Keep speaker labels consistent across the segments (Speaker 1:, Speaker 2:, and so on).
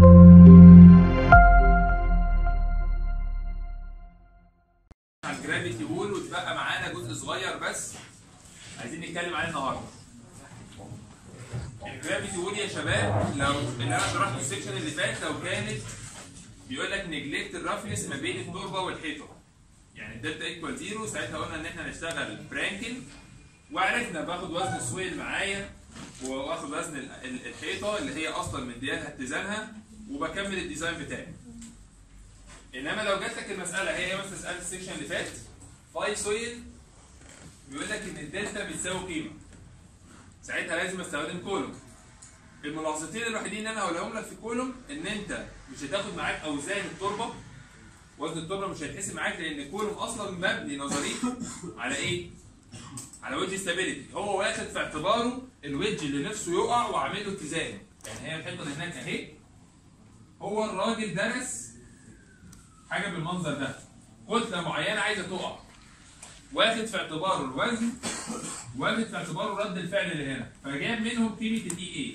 Speaker 1: عن جرافيتي وول وتبقى معانا جزء صغير بس عايزين نتكلم عليه النهارده. الجرافيتي وول يا شباب لو اللي انا شرحته السكشن اللي فات لو كانت بيقول لك نجلكت الرفنس ما بين التربه والحيطه. يعني الدلتا ايكوال زيرو ساعتها قلنا ان احنا نشتغل برانكل وعرفنا باخد وزن السويل معايا واخد وزن ال- ال- الحيطه اللي هي اصلا مديالها اتزانها وبكمل الديزاين بتاعي. انما لو جات لك المساله هي مثلا مساله السكشن اللي فات فاي سويل بيقول لك ان الدلتا بتساوي قيمه ساعتها لازم استخدم كولوم الملاحظتين الوحيدين اللي انا هقولهم لك في كولوم ان انت مش هتاخد معاك اوزان التربه وزن التربه مش هيتحسب معاك لان كولوم اصلا مبني نظريته على ايه؟ على ويدج ستابيليتي هو واخد في اعتباره الويدج اللي نفسه يقع وعامل له اتزان يعني هي الحته اللي هناك اهي هو الراجل درس حاجه بالمنظر ده كتله معينه عايزه تقع واخد في اعتباره الوزن واخد في اعتباره رد الفعل اللي هنا فجاب منهم قيمه الدي اي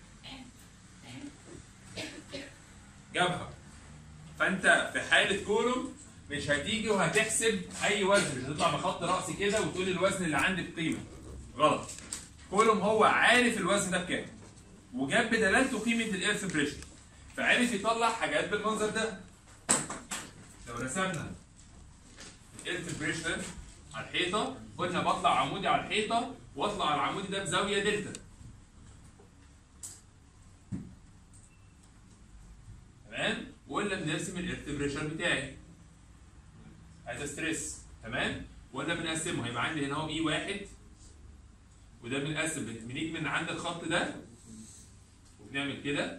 Speaker 1: جابها فانت في حاله كولوم مش هتيجي وهتحسب اي وزن مش هتطلع بخط راسي كده وتقول الوزن اللي عندي بقيمه غلط كولوم هو عارف الوزن ده بكام وجاب بدلالته قيمه الايرث بريشر فعرف يطلع حاجات بالمنظر ده لو رسمنا الايرث بريشر على الحيطه قلنا بطلع عمودي على الحيطه واطلع على العمودي ده بزاويه دلتا تمام وقلنا بنرسم الايرث بريشر بتاعي عايز ستريس تمام وقلنا بنقسمه هيبقى عندي هنا اهو اي واحد وده بنقسم بنيجي من عند الخط ده وبنعمل كده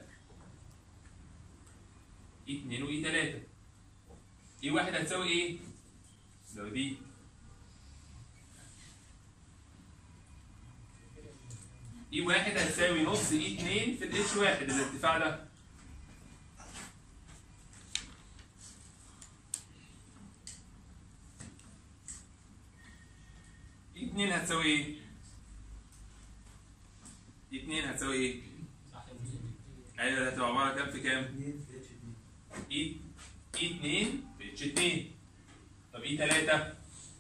Speaker 1: اي 2 واي 3 اي واحد هتساوي ايه؟ لو دي اي واحد هتساوي نص اي 2 في الاتش واحد الارتفاع ده اي 2 هتساوي ايه؟ اي 2 هتساوي ايه؟ ايوه هتبقى عباره عن كام في كام؟ اي اي 2 في اتش 2 طب اي 3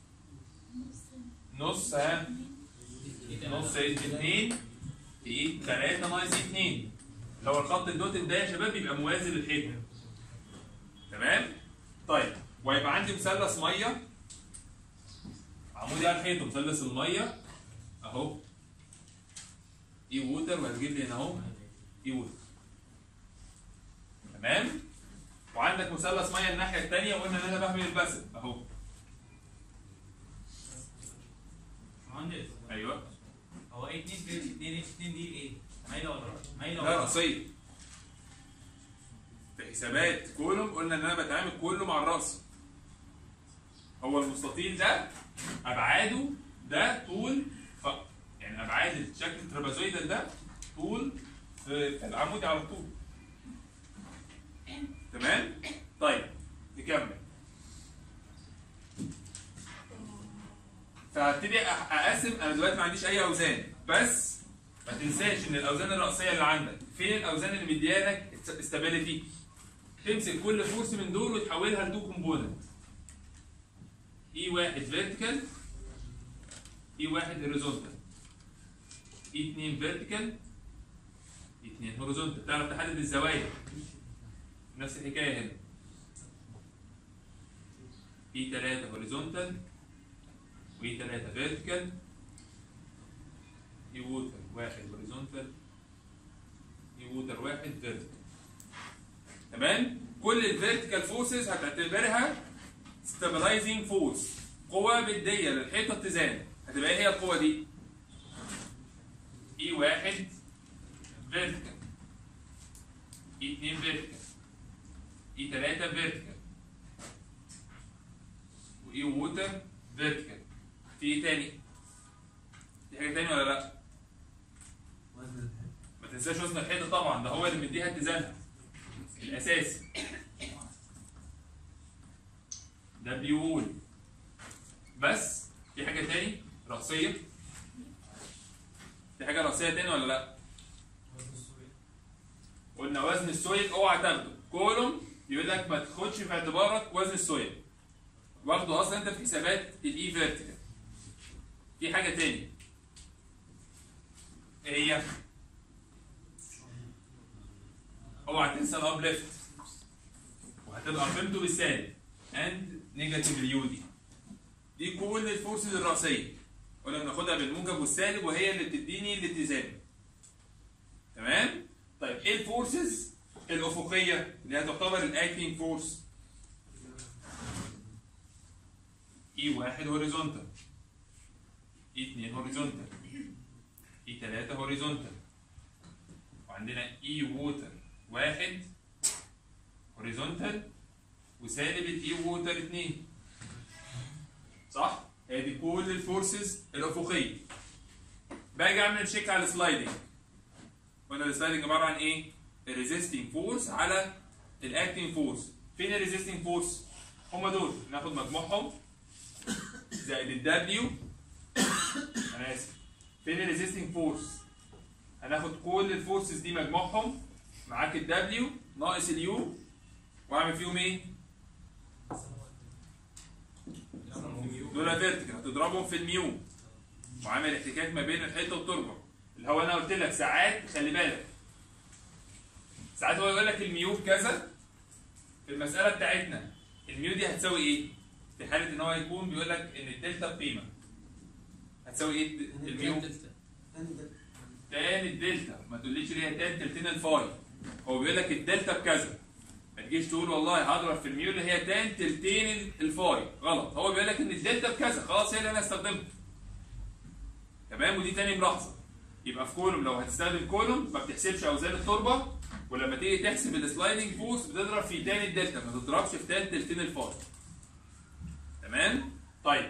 Speaker 1: نص ها نص اتش 2 في اي 3 ناقص اي 2 لو الخط الدوتد ده يا شباب بيبقى موازي للحيطه تمام طيب وهيبقى عندي مثلث ميه عمودي على الحيطه مثلث الميه اهو اي ووتر وهتجيب لي هنا اهو اي ووتر تمام وعندك مثلث ميه الناحيه الثانيه وقلنا ان انا بهمل البسل اهو
Speaker 2: مهندس
Speaker 1: ايوه
Speaker 2: هو ايه 2 في 2 اتش 2 دي ايه؟ مايله ولا رأس؟ مايله
Speaker 1: لا
Speaker 2: ولا رأس؟
Speaker 1: رصيد في حسابات كولوم قلنا ان انا بتعامل كله مع الراس هو المستطيل ده ابعاده ده طول ف... يعني ابعاد الشكل الترابازويدال ده طول في في العمودي على طول تمام طيب نكمل فهبتدي أح- اقسم انا دلوقتي ما عنديش اي اوزان بس ما تنساش ان الاوزان الرئيسيه اللي عندك فين الاوزان اللي مديانك استابيليتي تمسك كل فورس من دول وتحولها لتو كومبوننت اي واحد فيرتيكال اي واحد هوريزونتال اي 2 فيرتيكال اي 2 هوريزونتال تعرف تحدد الزوايا نفس الحكايه هنا اي 3 هوريزونتال واي 3 فيرتيكال اي ووتر واحد هوريزونتال اي ووتر واحد فيرتيكال تمام كل الفيرتيكال فورسز هتعتبرها ستابلايزنج فورس قوة بدية للحيطة اتزان هتبقى ايه هي القوة دي؟ اي واحد فيرتيكال اي اتنين فيرتيكال اي تلاتة فيرتيكال واي ووتر فيرتيكال في ايه تاني؟ في حاجة تاني ولا لا؟ ما تنساش وزن الحيطة طبعا ده هو اللي مديها اتزانها الأساسي ده بيقول بس في حاجة تاني رأسية في حاجة رأسية تاني ولا لا؟ قلنا وزن السويل اوعى تاخده كولوم يقول لك ما تاخدش في اعتبارك وزن السويل واخده اصلا انت في حسابات الاي فيرتيكال في حاجه تاني ايه هي اوعى تنسى الاب ليفت وهتبقى قيمته بالسالب اند نيجاتيف اليو دي دي كل الفورسز الرئيسيه قلنا بناخدها بالموجب والسالب وهي اللي بتديني الاتزان تمام طيب ايه الفورسز الافقيه اللي هتعتبر الاكتنج فورس اي واحد هوريزونتال اي 2 هوريزونتال اي 3 هوريزونتال وعندنا اي ووتر واحد هوريزونتال وسالب الاي ووتر 2 صح؟ هي دي كل الفورسز الافقيه باجي اعمل تشيك على السلايدنج قلنا السلايدنج عباره عن ايه؟ الريزيستنج فورس على الاكتنج فورس فين الريزيستنج فورس؟ هم دول ناخد مجموعهم زائد الدبليو انا اسف فين الريزيستنج فورس؟ هناخد كل الفورسز دي مجموعهم معاك الدبليو ناقص اليو واعمل فيهم ايه؟ دول فيرتيكال هتضربهم في الميو وعامل احتكاك ما بين الحيطه والتربه اللي هو انا قلت لك ساعات خلي بالك ساعات هو يقول لك الميو بكذا في المساله بتاعتنا الميو دي هتساوي ايه؟ في حاله ان هو يكون بيقول لك ان الدلتا بقيمه هتساوي ايه الميو؟ تان الدلتا ما تقوليش ليه هي تان تلتين الفاي هو بيقول لك الدلتا بكذا ما تجيش تقول والله هضرب في الميو اللي هي تان تلتين الفاي غلط هو بيقول لك ان الدلتا بكذا خلاص هي اللي انا استخدمتها تمام ودي تاني ملاحظه يبقى في كولوم لو هتستخدم كولوم ما بتحسبش اوزان التربه ولما تيجي تحسب السلايدنج فورس بتضرب في تاني الدلتا ما تضربش في تان تلتين الفاي تمام طيب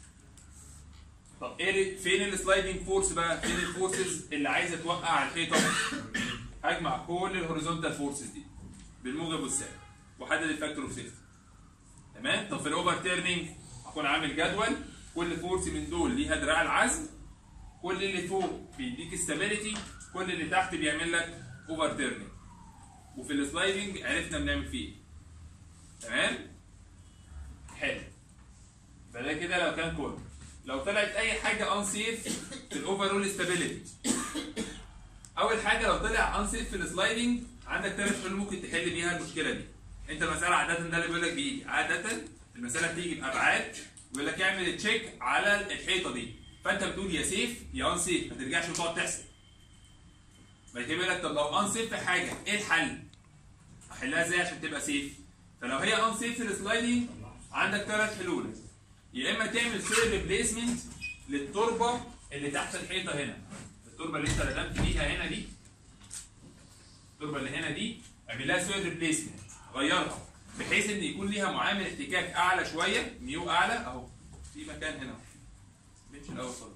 Speaker 1: طب ايه فين السلايدنج فورس بقى فين الفورسز اللي عايزه توقع على الحيطه هجمع كل الهوريزونتال فورسز دي بالموجب والسالب واحدد الفاكتور اوف سيفتي تمام طب في الاوفر تيرنينج هكون عامل جدول كل فورس من دول ليها دراع العزم كل اللي فوق بيديك استابيليتي كل اللي تحت بيعمل لك اوفر تيرنينج وفي السلايدنج عرفنا بنعمل فيه ايه تمام حلو فده كده لو كان كله لو طلعت اي حاجه انسيف في الاوفرول استابيليتي اول حاجه لو طلع انسيف في السلايدنج عندك ثلاث حلول ممكن تحل بيها المشكله دي انت المساله عاده ده اللي بيقول لك بيجي عاده المساله بتيجي بابعاد ويقول لك اعمل تشيك على الحيطه دي فانت بتقول يا سيف يا انسيف ما ترجعش وتقعد تحسب بعد كده يقول لك طب لو انسيف في حاجه ايه الحل؟ احلها ازاي عشان تبقى سيف؟ فلو هي انسيف في السلايدنج عندك ثلاث حلول يا اما تعمل سويل ريبليسمنت للتربه اللي تحت الحيطه هنا التربه اللي انت ردمت بيها هنا دي التربه اللي هنا دي اعمل لها سويل ريبليسمنت غيرها بحيث ان يكون ليها معامل احتكاك اعلى شويه ميو اعلى اهو في مكان هنا مش الاول خالص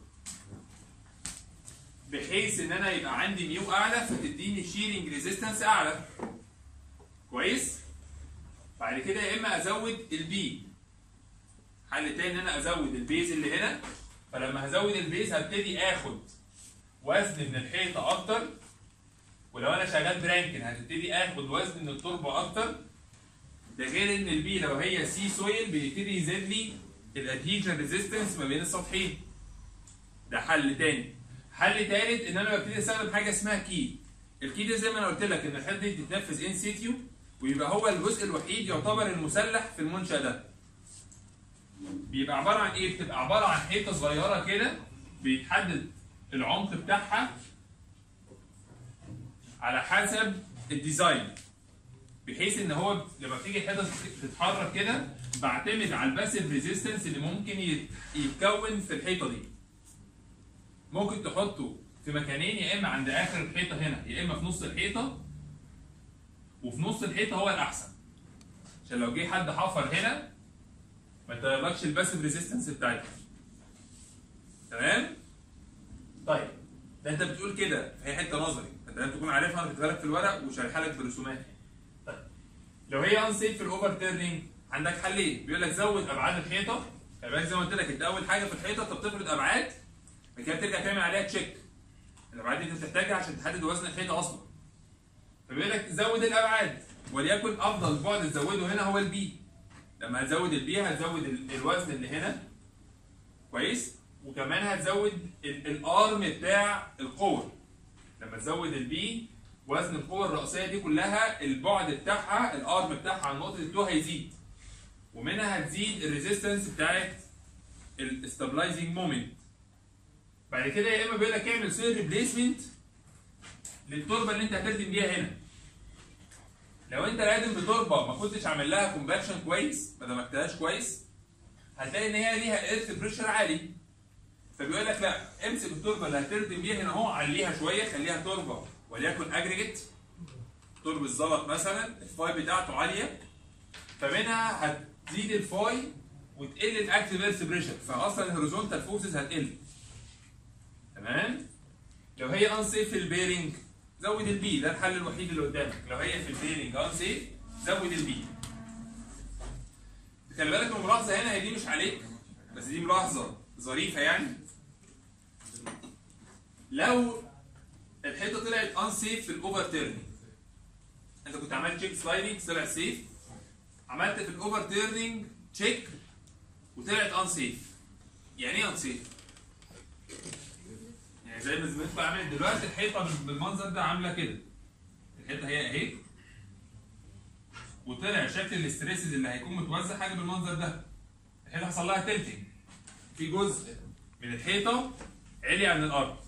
Speaker 1: بحيث ان انا يبقى عندي ميو اعلى فتديني شيرنج ريزيستنس اعلى كويس بعد كده يا اما ازود البي حل تاني ان انا ازود البيز اللي هنا فلما هزود البيز هبتدي اخد وزن من الحيطه اكتر ولو انا شغال برانكن هتبتدي اخد وزن من التربه اكتر ده غير ان البي لو هي سي سويل بيبتدي يزيد لي الادهيجن ريزيستنس ما بين السطحين ده حل تاني حل تالت ان انا ببتدي استخدم حاجه اسمها كي الكي ده زي ما انا قلت لك ان الحته دي بتتنفذ ان سيتيو ويبقى هو الجزء الوحيد يعتبر المسلح في المنشا ده بيبقى عباره عن ايه؟ بتبقى عباره عن حيطه صغيره كده بيتحدد العمق بتاعها على حسب الديزاين بحيث ان هو لما بتيجي الحيطه تتحرك كده بعتمد على الباسيف ريزيستنس اللي ممكن يت- يتكون في الحيطه دي ممكن تحطه في مكانين يا اما عند اخر الحيطه هنا يا اما في نص الحيطه وفي نص الحيطه هو الاحسن عشان لو جه حد حفر هنا ما تغيرلكش الباسيف ريزيستنس بتاعتها تمام طيب ده انت بتقول كده هي حته نظري انت لازم تكون عارفها انا كاتبها لك في الورق وشارحها لك برسومات طيب لو هي انسيف في الاوفر تيرنينج عندك حلين بيقول لك زود ابعاد الحيطه خلي بالك زي ما قلت لك انت اول حاجه في الحيطه انت بتفرض ابعاد بعد كده بترجع تعمل عليها تشيك الابعاد دي انت بتحتاجها عشان تحدد وزن الحيطه اصلا فبيقول لك زود الابعاد وليكن افضل بعد تزوده هنا هو البي لما هتزود البي هتزود ال- الوزن اللي هنا كويس وكمان هتزود ال- الارم بتاع القوه لما تزود البي وزن القوه الرئيسيه دي كلها البعد بتاعها الارم بتاعها عن نقطه التو هيزيد ومنها هتزيد الريزيستنس بتاعت الاستابلايزنج مومنت بعد كده يا اما بيقول لك اعمل سير ريبليسمنت للتربه اللي انت هتردم بيها هنا لو انت رادم بتربه ما كنتش عامل لها كومباكشن كويس ما دمجتهاش كويس هتلاقي ان هي ليها ايرث بريشر عالي فبيقول لك لا امسك التربه اللي هتردم بيها هنا اهو عليها شويه خليها تربه وليكن اجريجيت تربه الزلط مثلا الفاي بتاعته عاليه فمنها هتزيد الفاي وتقل الاكتيف ايرث بريشر فاصلا الهوريزونتال فورسز هتقل تمام لو هي انسيف في البيرنج زود البي ده الحل الوحيد اللي قدامك لو هي في البيرنج انسيف زود البي خلي بالك من الملاحظه هنا هي دي مش عليك بس دي ملاحظه ظريفه يعني لو الحيطه طلعت انسيف في الاوفر تيرنينج انت كنت عملت تشيك سلايدنج طلع سيف عملت في الاوفر تيرنينج تشيك وطلعت انسيف يعني ايه انسيف؟ يعني زي ما زميلتكم عملت دلوقتي الحيطه بالمنظر ده عامله كده الحيطه هي اهي وطلع شكل الاستريسز اللي هيكون متوزع حاجه بالمنظر ده الحيطه حصل لها تلتنج في جزء من الحيطه علي عن الارض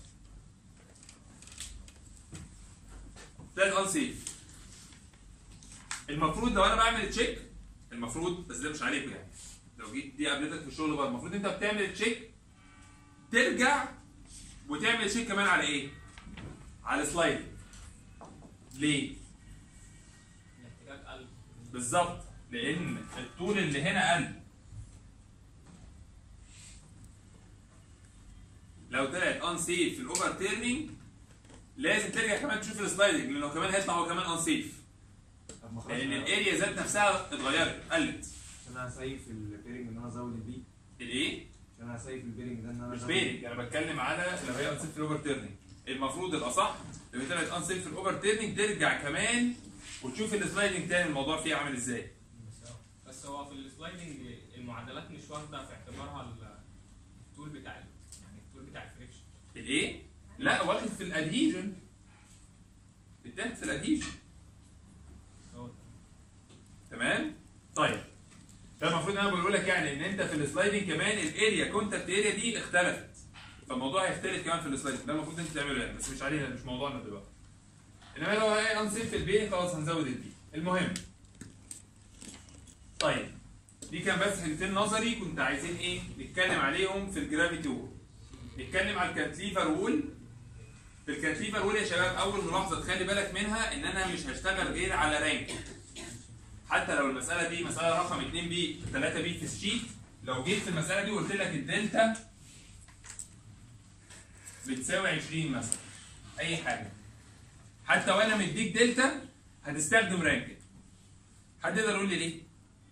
Speaker 1: طلعت انسيف المفروض لو انا بعمل تشيك المفروض بس ده مش عليكم يعني لو جيت دي قابلتك في الشغل بره المفروض انت بتعمل تشيك ترجع وتعمل تشيك كمان على ايه؟ على سلايد ليه؟
Speaker 2: الاحتكاك قل
Speaker 1: بالظبط لان الطول اللي هنا قل لو طلعت ان سيف في الاوفر تيرنينج لازم ترجع كمان تشوف السلايدنج لانه كمان هيطلع هو كمان ان سيف
Speaker 3: طب ما خلاص
Speaker 1: لان
Speaker 3: أنا-
Speaker 1: الاريا ذات نفسها اتغيرت قلت
Speaker 3: عشان انا سايف البيرنج ان انا ازود البي
Speaker 1: الايه؟
Speaker 3: عشان انا سايف البيرنج ده ان انا
Speaker 1: مش
Speaker 3: أزود-
Speaker 1: بيرنج انا بتكلم على لو هي انسيف في الاوفر تيرنينج المفروض الاصح لو هي طلعت انسيف في الاوفر تيرنينج ترجع كمان وتشوف السلايدنج تاني الموضوع فيه عامل ازاي
Speaker 2: بس هو في السلايدنج المعادلات مش واخده في اعتبارها ال- الطول بتاع ال- يعني الطول بتاع الفريكشن
Speaker 1: الايه؟ لا واخد في الادهيجن بتاخد في الادهيجن
Speaker 2: هو ده.
Speaker 1: تمام؟ طيب ده المفروض انا بقول لك يعني ان انت في السلايدنج كمان الاريا كونتاكت اريا دي اختلفت فالموضوع هيختلف كمان في السلايدنج ده المفروض انت تعمله يعني بس مش علينا مش موضوعنا دلوقتي انما لو هي انسيف في البي خلاص هنزود البي المهم طيب دي كان بس حتتين نظري كنت عايزين ايه نتكلم عليهم في الجرافيتي وول نتكلم على الكانتليفر وول في الكانتليفر وول يا شباب اول ملاحظه تخلي بالك منها ان انا مش هشتغل غير على رانك حتى لو المساله دي مساله رقم 2 بي 3 بي في الشيت لو جيت في المساله دي وقلت لك الدلتا بتساوي 20 مثلا اي حاجه حتى وانا مديك دلتا هتستخدم رانك حد يقدر يقول لي ليه؟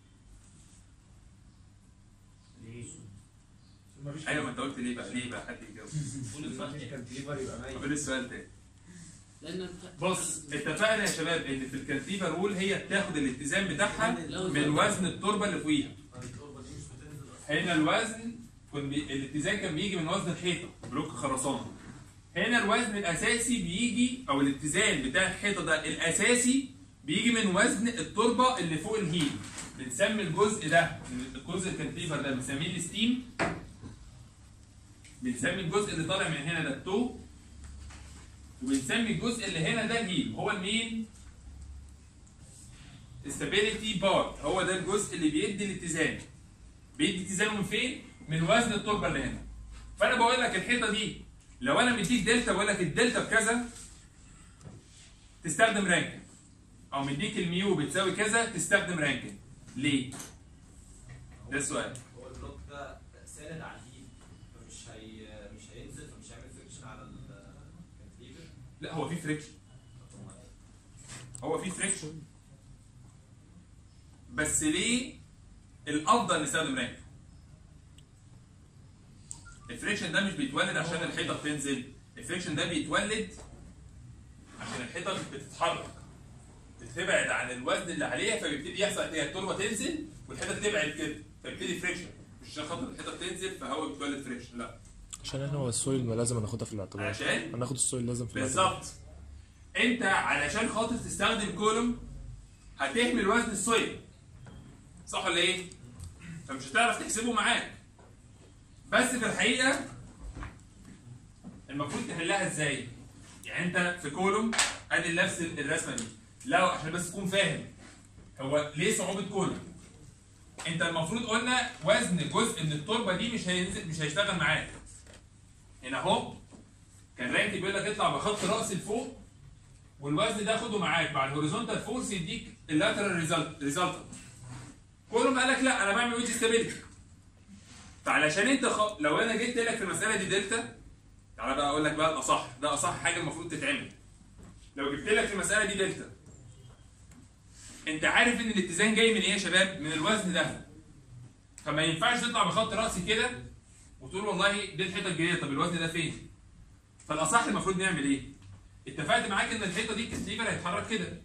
Speaker 3: مفيش
Speaker 1: ايوه ما انت قلت ليه بقى ليه بقى حد يجاوب
Speaker 3: مفيش كانتليفر يبقى ميت
Speaker 1: قول السؤال تاني
Speaker 4: لان انت
Speaker 1: بص اتفقنا يا شباب ان في الكانتيفر رول هي بتاخد الاتزان بتاعها من وزن التربه اللي فوقيها هنا الوزن كان بي... الاتزان كان بيجي من وزن الحيطه بلوك خرسانه هنا الوزن الاساسي بيجي او الاتزان بتاع الحيطه ده الاساسي بيجي من وزن التربه اللي فوق الهيل بنسمي الجزء ده الجزء الكانتيفر ده بنسميه الستيم بنسمي الجزء اللي طالع من هنا ده التو وبنسمي الجزء اللي هنا ده الهيل هو المين stability بار هو ده الجزء اللي بيدي الاتزان بيدي اتزانه من فين؟ من وزن التربه اللي هنا فانا بقول لك الحيطه دي لو انا مديك دلتا بقول لك الدلتا بكذا تستخدم رانكن او مديك الميو بتساوي كذا تستخدم رانكن ليه؟ ده السؤال
Speaker 5: هو البلوك ده ساند على الهيل فمش هي مش هينزل فمش هيعمل فريكشن على الكانتليفر
Speaker 1: لا هو في فريكشن هو في فريكشن بس ليه الافضل نستخدم رانك الفريكشن ده مش بيتولد عشان الحيطه بتنزل الفريكشن ده بيتولد عشان الحيطه بتتحرك عن الوزن اللي عليها فبيبتدي يحصل هي التربه تنزل والحته تبعد كده فيبتدي فريكشن مش عشان خاطر الحته بتنزل فهو بيتولد فريكشن لا
Speaker 6: عشان احنا هو السويل ما لازم ناخدها في الاعتبار
Speaker 1: عشان
Speaker 6: هناخد السويل لازم في الاعتبار
Speaker 1: بالظبط انت علشان خاطر تستخدم كولوم هتهمل وزن السويل صح ولا ايه؟ فمش هتعرف تحسبه معاك بس في الحقيقه المفروض تحلها ازاي؟ يعني انت في كولوم ادي نفس الرسمه دي لو عشان بس تكون فاهم هو ليه صعوبه كولوم؟ انت المفروض قلنا وزن جزء من التربه دي مش هينزل مش هيشتغل معاك هنا اهو كان رانك بيقول لك اطلع بخط راس لفوق والوزن ده خده معاك مع الهوريزونتال فورس يديك اللاترال ريزلت ريزلت كلهم قال لك لا انا بعمل ويدج ستابيليتي فعلشان انت خ... لو انا جيت لك في المساله دي دلتا تعالى بقى اقول لك بقى الاصح ده اصح حاجه المفروض تتعمل لو جبت لك في المساله دي دلتا انت عارف ان الاتزان جاي من ايه يا شباب من الوزن ده فما ينفعش تطلع بخط راسي كده وتقول والله دي الحته الجديده طب الوزن ده فين فالاصح المفروض نعمل ايه اتفقت معاك ان الحته دي الكتليفر هيتحرك كده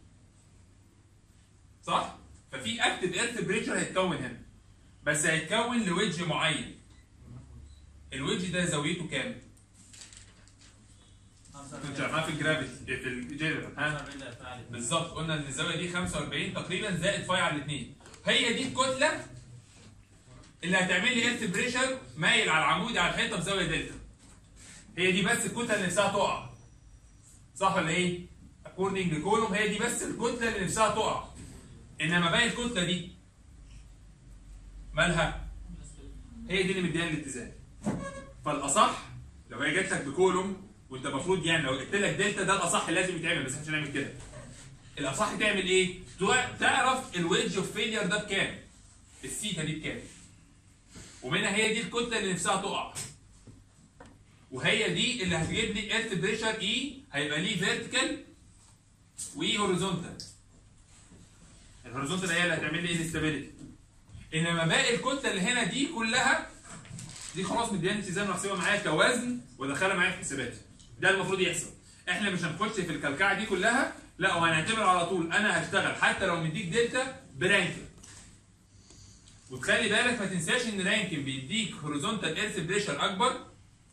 Speaker 1: صح ففي اكتف ايرث بريشر هيتكون هنا بس هيتكون لويدج معين الويدج ده زاويته كام كنت شرحناها في الجرافيتي في الجنرال ها بالظبط قلنا ان الزاويه دي 45 تقريبا زائد فاي على الاثنين هي دي الكتله اللي هتعمل لي ايرث بريشر مايل على العمود على الحيطه بزاويه دلتا هي دي بس الكتله اللي نفسها تقع صح ولا ايه؟ اكوردنج لكولوم هي دي بس الكتله اللي نفسها تقع انما باقي الكتله دي مالها؟ هي دي اللي مديها الاتزان فالاصح لو هي جات لك بكولوم وانت المفروض يعني لو قلت لك دلتا ده الاصح لازم يتعمل بس احنا مش هنعمل كده الاصح تعمل ايه؟ تع- تعرف الويدج اوف فيلير ده بكام؟ السيتا دي بكام؟ ومنها هي دي الكتله اللي نفسها تقع وهي دي اللي هتجيب لي ايرث بريشر اي هيبقى ليه فيرتيكال واي هوريزونتال الهوريزونتال هي اللي هتعمل لي انستابيليتي انما باقي الكتله اللي هنا دي كلها دي خلاص مدياني اتزان محسوبه معايا كوزن ودخلها معايا في حساباتي ده المفروض يحصل احنا مش هنخش في الكلكعه دي كلها لا وهنعتبر على طول انا هشتغل حتى لو مديك دلتا برانكن وتخلي بالك ما تنساش ان رانكن بيديك هوريزونتال ايرث بريشر اكبر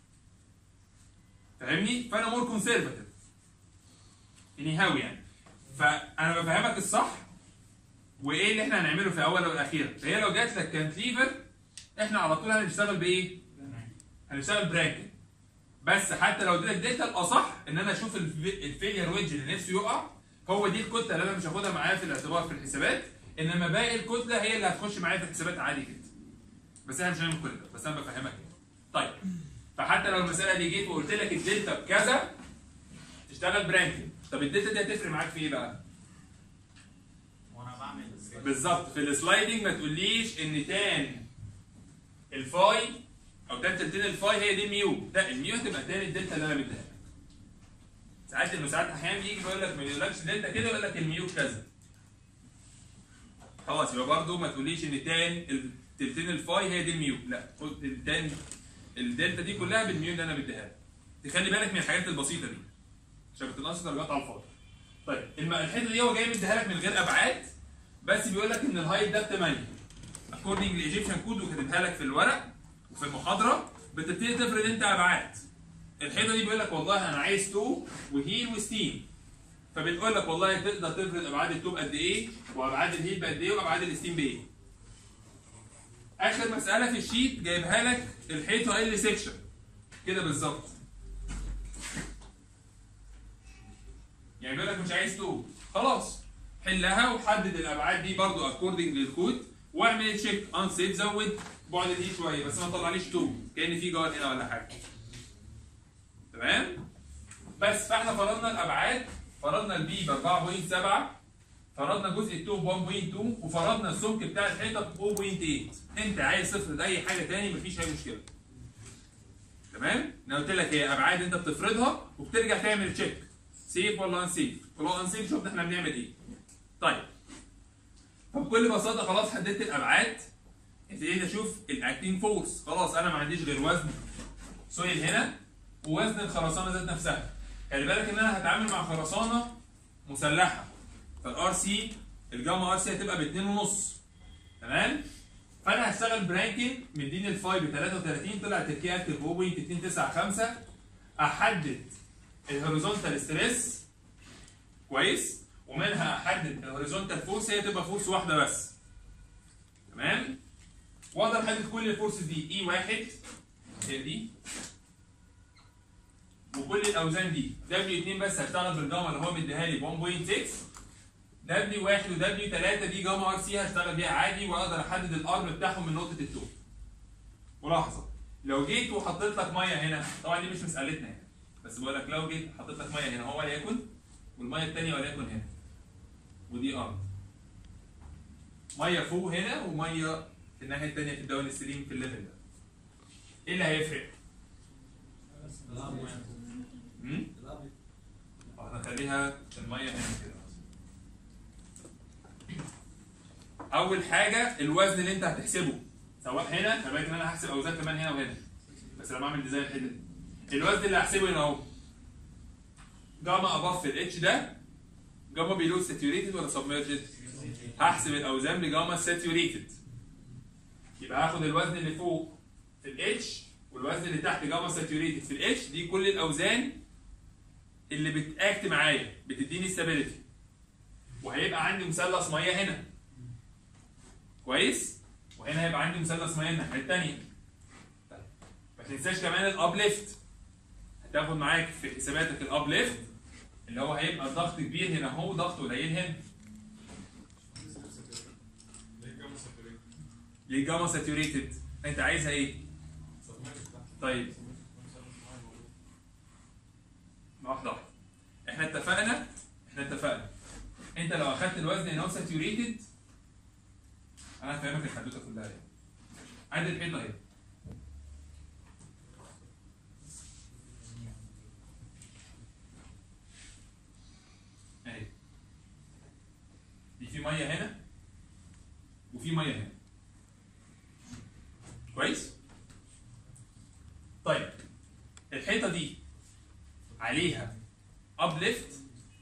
Speaker 1: فاهمني؟ فانا مور كونسرفاتيف اني هاوي يعني فانا بفهمك الصح وايه اللي احنا هنعمله في الاول والاخير فهي لو جات لك كانتليفر احنا على طول هنشتغل بايه؟ هنشتغل براكن بس حتى لو اديتك دلتا الاصح ان انا اشوف الف- الفيلير ويدج اللي نفسه يقع هو دي الكتله اللي انا مش هاخدها معايا في الاعتبار في الحسابات انما باقي الكتله هي اللي هتخش معايا في الحسابات عادي جدا بس احنا مش هنعمل كل ده بس انا بفهمك يعني. طيب فحتى لو المساله دي جيت وقلت لك الدلتا بكذا تشتغل برانكن طب الدلتا دي هتفرق معاك في ايه بقى؟
Speaker 5: وانا بعمل
Speaker 1: بالظبط في السلايدنج ما تقوليش ان تان الفاي او تان تلتين الفاي هي دي الميو لا الميو هتبقى تان الدلتا اللي انا مديها لك ساعات انه ساعات احيانا يجي يقول لك ما يقولكش دلتا كده يقول لك الميو كذا خلاص يبقى برضه ما تقوليش ان تان التلتين الفاي هي دي الميو لا خد التان الدلتا دي كلها بالميو اللي انا مديها لك تخلي بالك من الحاجات البسيطه دي عشان ما تنقصش درجات على الفاضي طيب الم- الحته دي هو جاي مديها لك من غير ابعاد بس بيقول لك ان الهايت ده ب 8 اكوردنج لايجيبشن كود وكاتبها لك في الورق وفي المحاضره بتبتدي تفرض انت ابعاد الحيطه دي بيقول لك والله انا عايز تو وهيل وستيم فبتقول لك والله تقدر تفرض ابعاد التوب قد ايه وابعاد الهيل بقد ايه وابعاد الستيم بايه اخر مساله في الشيت جايبها لك الحيطه ال سيكشن كده بالظبط يعني بيقول لك مش عايز تو خلاص حلها وحدد الابعاد دي برضو اكوردنج للكود واعمل تشيك انسيت زود بعد دي شويه بس ما تطلعليش تو كان في جار هنا ولا حاجه تمام بس فاحنا فرضنا الابعاد فرضنا البي ب 4.7 فرضنا جزء التو ب 1.2 وفرضنا السمك بتاع الحيطه ب 0.8 انت عايز تفرض اي حاجه تاني مفيش اي مشكله تمام انا قلت لك هي ابعاد انت بتفرضها وبترجع تعمل تشيك سيف ولا انسيف ولو انسيف شفنا احنا بنعمل ايه طيب فبكل بساطه خلاص حددت الابعاد ابتديت اشوف الاكتين فورس خلاص انا ما عنديش غير وزن سويل هنا ووزن الخرسانه ذات نفسها خلي بالك ان انا هتعامل مع خرسانه مسلحه فالار سي الجاما ار سي هتبقى ب 2 ونص تمام فانا هشتغل برانكين مديني الفاي ب 33 طلع تركيا اكتف 0.295 احدد الهوريزونتال ستريس كويس ومنها احدد الهوريزونتال فورس هي تبقى فورس واحده بس تمام واقدر احدد كل الفورسز دي اي واحد هي دي وكل الاوزان دي دبليو 2 بس هشتغل بالجاما اللي هو مديها لي 1.6 دبليو 1 ودبليو 3 دي جاما ار سي هشتغل بيها عادي واقدر احدد الارم بتاعهم من نقطه التوب ملاحظه لو جيت وحطيت لك ميه هنا طبعا دي مش مسالتنا هنا بس بقول لك لو جيت حطيت لك ميه هنا هو وليكن والميه الثانيه وليكن هنا ودي ارض ميه فوق هنا وميه في الناحيه الثانيه في الداون ستريم في الليفل ده ايه اللي هيفرق؟ امم هنخليها الميه هنا كده اول حاجه الوزن اللي انت هتحسبه سواء هنا خلي بالك ان انا هحسب اوزان كمان هنا وهنا بس لما اعمل ديزاين حته الوزن اللي هحسبه هنا اهو جاما اباف في الاتش ده جاما بيلو ساتيوريتد ولا سبمرجد هحسب الاوزان بجاما ساتيوريتد يبقى هاخد الوزن اللي فوق في الاتش والوزن اللي تحت جاما ساتيوريتد في الاتش دي كل الاوزان اللي بتاكت معايا بتديني ستابيليتي وهيبقى عندي مثلث ميه هنا كويس وهنا هيبقى عندي مثلث ميه الناحيه الثانيه طيب ما تنساش كمان الاب ليفت هتاخد معاك في حساباتك الاب ليفت اللي هو هيبقى الضغط كبير هنا اهو ضغط قليل هنا ليه جاما ساتوريتد انت عايزها ايه؟ طيب واحده واحده احنا اتفقنا احنا اتفقنا انت لو اخدت الوزن ان هو ساتوريتد انا هفهمك الحدوته كلها ايه عندي الحيطه اهي اهي دي في ميه هنا وفي ميه هنا كويس طيب الحيطه دي عليها اب ليفت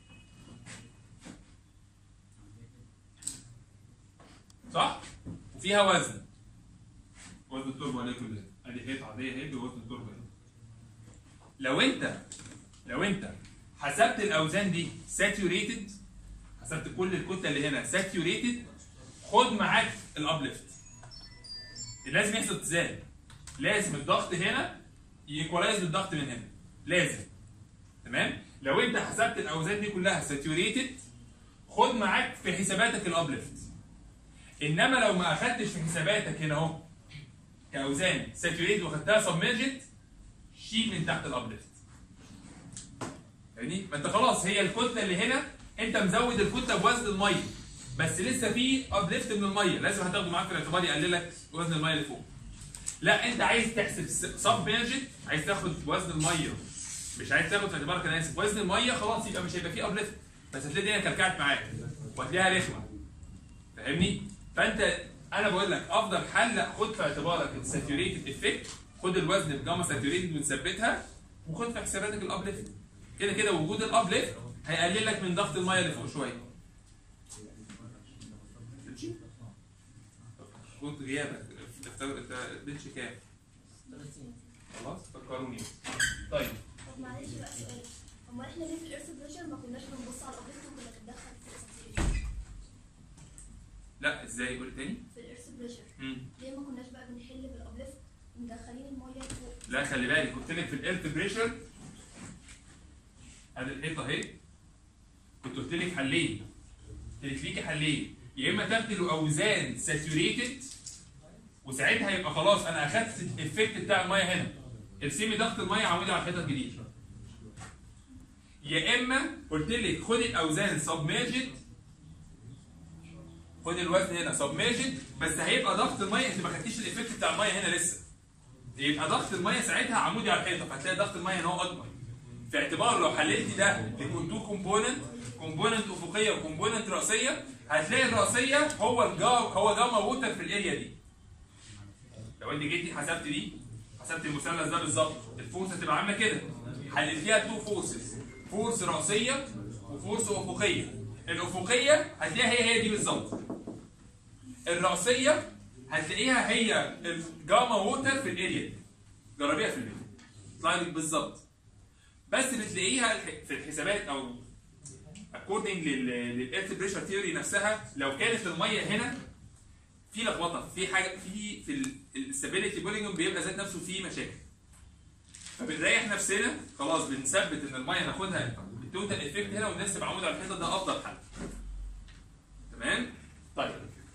Speaker 1: صح وفيها وزن وزن التربه عليه كلها ادي حيطه عاديه اهي بوزن التربه هنا لو انت لو انت حسبت الاوزان دي ساتوريتد حسبت كل الكتله اللي هنا ساتوريتد خد معاك الابليفت لازم يحصل اتزان لازم الضغط هنا يكولايز بالضغط من هنا لازم تمام لو انت حسبت الاوزان دي كلها ساتوريتد خد معاك في حساباتك الابليفت انما لو ما اخدتش في حساباتك هنا اهو كاوزان ساتوريتد واخدتها سبمرجد شيل من تحت الابليفت يعني ما انت خلاص هي الكتله اللي هنا انت مزود الكتله بوزن الميه بس لسه في ابليفت من الميه لازم هتاخده معاك في الاعتبار يقلل لك وزن الميه اللي فوق لا انت عايز تحسب سب ميرجن عايز تاخد وزن الميه مش عايز تاخد في اعتبارك انا اسف وزن الميه خلاص يبقى مش هيبقى فيه ابليفت بس هتلاقي الدنيا كلكعت معاك وهتلاقيها رخمه فاهمني؟ فانت انا بقول لك افضل حل لا خد في اعتبارك الساتوريتد افكت خد الوزن بجاما ساتوريتد ونثبتها وخد في حساباتك الابليفت كده كده وجود الابليفت هيقلل لك من ضغط الميه اللي فوق شويه تمشي؟ كنت غيابك افتكر انت بنش كام؟ خلاص فكروني طيب
Speaker 7: طب معلش بقى سؤال هو احنا ليه في الارث بريشر ما كناش بنبص على الابيض وكنا بنتدخل في الساتوريشن
Speaker 1: لا ازاي قول تاني؟
Speaker 7: في الارث بريشر
Speaker 1: مم.
Speaker 7: ليه ما كناش بقى بنحل بالابليفت ومدخلين الميه فوق
Speaker 1: لا خلي بالك قلت لك في الايرث بريشر ادي الحيطه اهي كنت قلت لك حلين قلت لك ليكي حلين يا اما تاخدي له اوزان ساتوريتد وساعتها يبقى خلاص انا اخدت الافكت بتاع الميه هنا ارسمي ضغط الميه عمودي على الحيطه الجديده يا اما قلت لك خدي الاوزان سبميرجد خدي الوزن هنا سبميرجد بس هيبقى ضغط الميه انت ما خدتيش الافكت بتاع الميه هنا لسه يبقى ضغط الميه ساعتها عمودي على الحيطه فهتلاقي ضغط الميه هنا هو اكبر في اعتبار لو حللتي ده لكونتو كومبوننت كومبوننت افقيه وكومبوننت راسيه هتلاقي الراسيه هو الجا هو جاما ووتر في الاريا دي لو انت جيتي حسبت دي حسبت المثلث ده بالظبط الفورس هتبقى عامله كده حللتيها تو فورسز فورس راسيه وفورس افقيه الافقيه هتلاقيها هي هي دي بالظبط الرأسيه هتلاقيها هي الجاما ووتر في الاريا جربيها في البيت يطلع لك بالظبط بس بتلاقيها الح- في الحسابات او اكوردنج للإيرث بريشر ثيوري نفسها لو كانت الميه هنا في لخبطه في حاجه في في الاستابيليتي بولينج بيبقى ذات نفسه فيه مشاكل فبنريح نفسنا خلاص بنثبت ان الميه ناخدها التوتال افكت هنا ونرسم عمود على الحيطه ده افضل حل تمام طيب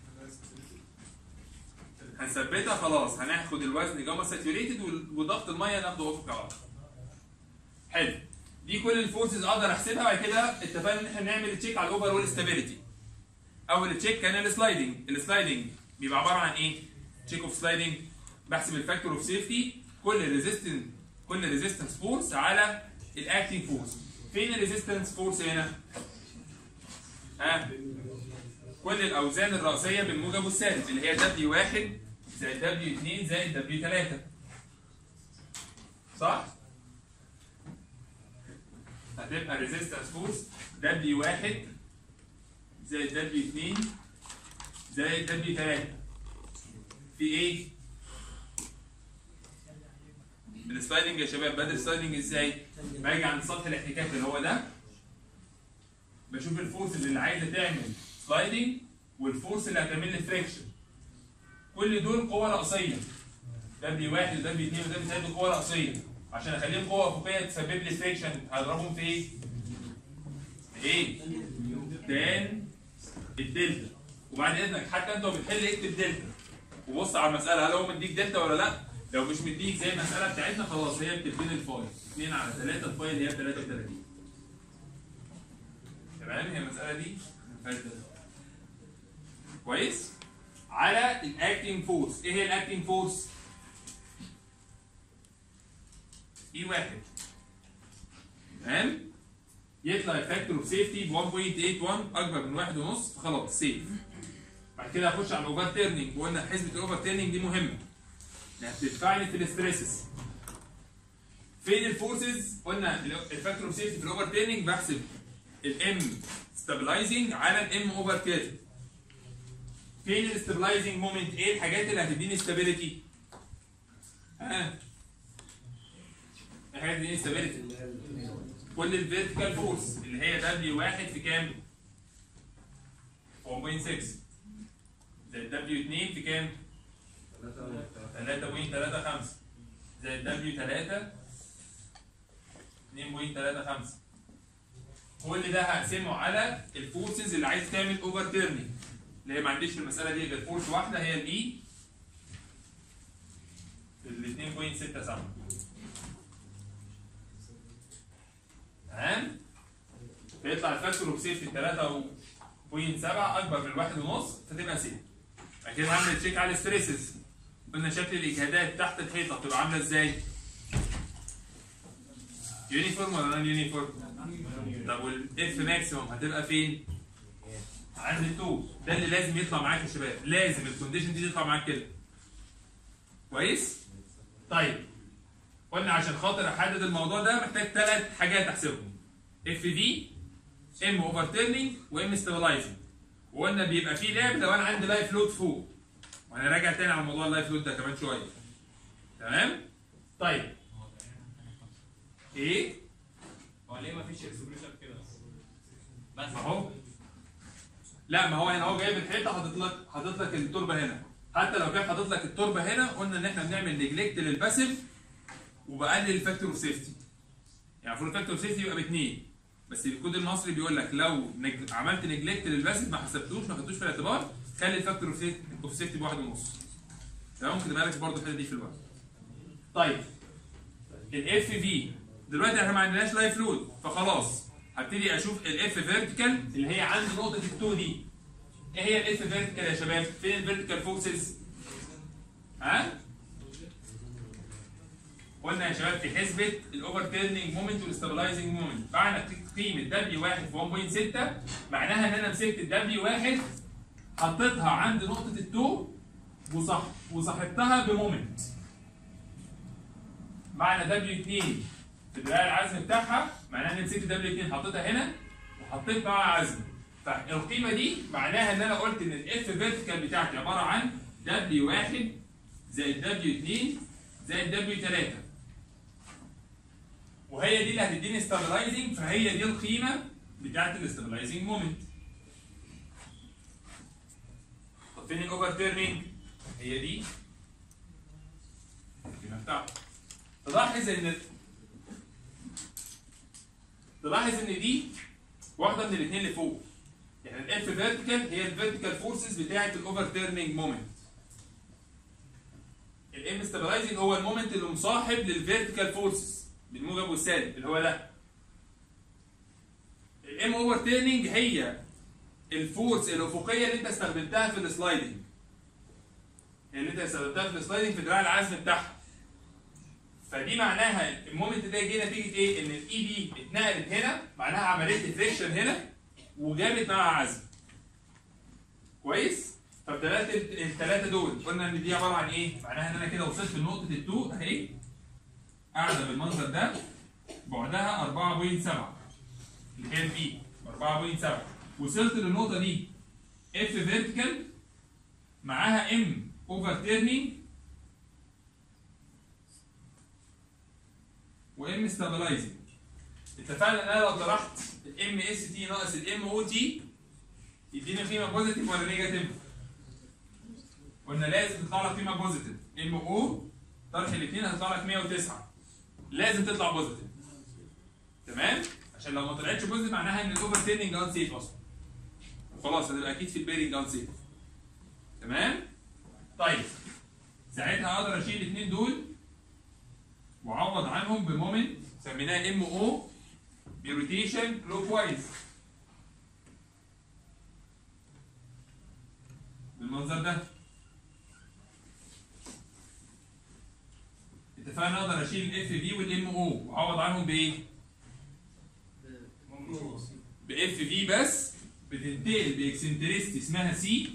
Speaker 1: هنثبتها خلاص هناخد الوزن جاما ساتيوريتد وضغط الميه ناخده افق على حلو دي كل الفورسز اقدر احسبها بعد كده اتفقنا ان احنا نعمل تشيك على الاوفر وول ستابيليتي اول تشيك كان السلايدنج السلايدنج بيبقى عباره عن ايه تشيك اوف سلايدنج بحسب الفاكتور اوف سيفتي كل ريزيستنس كل ريزيستنس فورس على الاكتنج فورس فين الريزيستنس فورس هنا ها كل الاوزان الرئيسيه بالموجب والسالب اللي هي دبليو 1 زائد دبليو 2 زائد دبليو 3 صح هتبقى ريزيستنس فورس دبليو 1 زائد دبليو 2 زائد دبليو 3 في ايه السلايدنج يا شباب بدل السلايدنج ازاي باجي عند سطح الاحتكاك اللي هو ده بشوف الفورس اللي عايزه تعمل سلايدنج والفورس اللي هتعمل لي فريكشن كل دول قوة رأسية دبليو واحد ودبليو اثنين ودبليو ثلاثة دول قوة رأسية عشان اخليهم قوة أفقية تسبب لي فريكشن هضربهم في ايه؟ في ايه؟ تان الدلتا وبعد اذنك حتى انت وبتحل اكتب دلتا وبص على المسألة هل هو مديك دلتا ولا لا؟ لو مش مديك زي المسألة بتاعتنا خلاص هي بتديني الفاي 2 على 3 الفاي اللي هي 33 تمام هي المسألة دي كويس على الاكتنج فورس ايه هي الاكتنج فورس اي واحد تمام يطلع الفاكتور اوف سيفتي ب 1.81 اكبر من واحد ونص خلاص سيف بعد كده اخش على الاوفر تيرنينج وقلنا حسبه الاوفر تيرنينج دي مهمه انها بتدفعني في الاستريسز فين الفورسز قلنا الفاكتور اوف سيفتي في الاوفر تيرنينج بحسب الام ستابلايزنج على الام اوفر كيرف فين الاستابلايزنج مومنت ايه الحاجات اللي هتديني استابيليتي ها الحاجات اللي هتديني استابيليتي كل الفيرتيكال فورس اللي هي دبليو واحد في كام 1.6 زائد دبليو 2 في كام 3.35 زائد دبليو 3 2.35 كل ده هقسمه على الفورسز اللي عايز تعمل اوفر تيرنينج اللي هي ما عنديش في المساله دي غير فورس واحده هي الاي ال 2.67 تمام فيطلع الفاكتور اوف سيفتي 3.7 اكبر من واحد ونص فتبقى سيف بعد كده هعمل تشيك على الستريسز قلنا شكل الاجهادات تحت الحيطه بتبقى عامله ازاي؟ يونيفورم ولا نون يونيفورم؟ طب والاف ماكسيموم هتبقى فين؟ عند التو ده اللي لازم يطلع معاك يا شباب لازم الكونديشن دي تطلع معاك كده كويس؟ طيب قلنا عشان خاطر احدد الموضوع ده محتاج ثلاث حاجات احسبهم اف دي ام اوفر تيرنينج وام ستابلايزنج وقلنا بيبقى فيه لعب لو انا عندي لايف لود فوق وانا راجع تاني على موضوع اللايف لود ده كمان شويه تمام طيب ايه
Speaker 2: هو ليه ما فيش اكسبريشن كده بس
Speaker 1: ما هو لا ما هو هنا هو جايب الحيطه حاطط لك حاطط لك التربه هنا حتى لو كان حاطط لك التربه هنا قلنا ان احنا بنعمل نجلكت للباسيف وبقلل الفاكتور اوف سيفتي يعني المفروض الفاكتور اوف سيفتي يبقى باثنين بس الكود المصري بيقول لك لو نج... عملت نجلكت للباسيف ما حسبتوش ما خدتوش في الاعتبار خلي الفاكتور اوف سيفتي اوف سيفتي بواحد ونص تمام ممكن تبقى لك برضه الحته دي في الوقت طيب الاف في دلوقتي احنا ما عندناش لايف لود فخلاص هبتدي اشوف الاف فيرتيكال اللي هي عند نقطه ال2 دي ايه هي الاف فيرتيكال يا شباب فين الفيرتيكال فورسز ها قلنا يا شباب في حسبه الاوفر تيرنينج مومنت والاستابلايزنج مومنت معنى قيمه دبليو 1 في 1.6 معناها ان انا مسكت الدبليو 1 حطيتها عند نقطه التو وصح وصاحبتها بمومنت معنى دبليو 2 في دراع العزم بتاعها معناها ان مسكت دبليو 2 حطيتها هنا وحطيت معاها عزم فالقيمه دي معناها ان انا قلت ان الاف فيرتيكال بتاعتي عباره عن دبليو 1 زائد دبليو 2 زائد دبليو 3 وهي دي اللي هتديني ستابلايزنج فهي دي القيمه بتاعت الاستابلايزنج مومنت طب فين الاوفر تيرنينج؟ هي دي القيمه بتاعته تلاحظ ان تلاحظ ان دي واحده من الاثنين اللي فوق يعني الاف فيرتيكال هي الفيرتيكال فورسز بتاعه الاوفر تيرنينج مومنت الام ستابلايزنج هو المومنت اللي مصاحب للفيرتيكال فورسز بالموجب والسالب اللي هو ده الام اوفر تيرنينج هي الفورس الافقيه اللي انت استخدمتها في السلايدنج اللي انت استخدمتها في السلايدنج في دراع العزم بتاعها فدي معناها المومنت ده جه نتيجه ايه؟ ان الاي دي اتنقلت هنا معناها عمليه لي فريكشن هنا وجابت معاها عزم. كويس؟ فالثلاثه الثلاثه دول قلنا ان دي عباره عن ايه؟ معناها ان انا كده وصلت لنقطه التو اهي قاعده بالمنظر ده بعدها 4.7 اللي هي البي 4.7 وصلت للنقطه دي اف فيرتيكال معاها ام اوفر تيرنينج وام ستابلايزنج اتفقنا ان انا لو طرحت الام اس تي ناقص الام او تي يديني قيمه بوزيتيف ولا نيجاتيف؟ قلنا لازم تطلع لك قيمه بوزيتيف ام او طرح الاثنين هتطلع لك 109 لازم تطلع بوزيتيف تمام؟ عشان لو ما طلعتش بوزيتيف معناها ان الاوفر تيرنينج ان سيف اصلا خلاص هتبقى اكيد في البيرنج ان سيف تمام؟ طيب ساعتها اقدر اشيل الاثنين دول وعوض عنهم بمومنت سميناه ام او بروتيشن كلوك وايز بالمنظر ده اتفقنا اقدر اشيل الاف في والام او واعوض عنهم بايه؟ باف في بس بتنتقل باكسنتريستي اسمها سي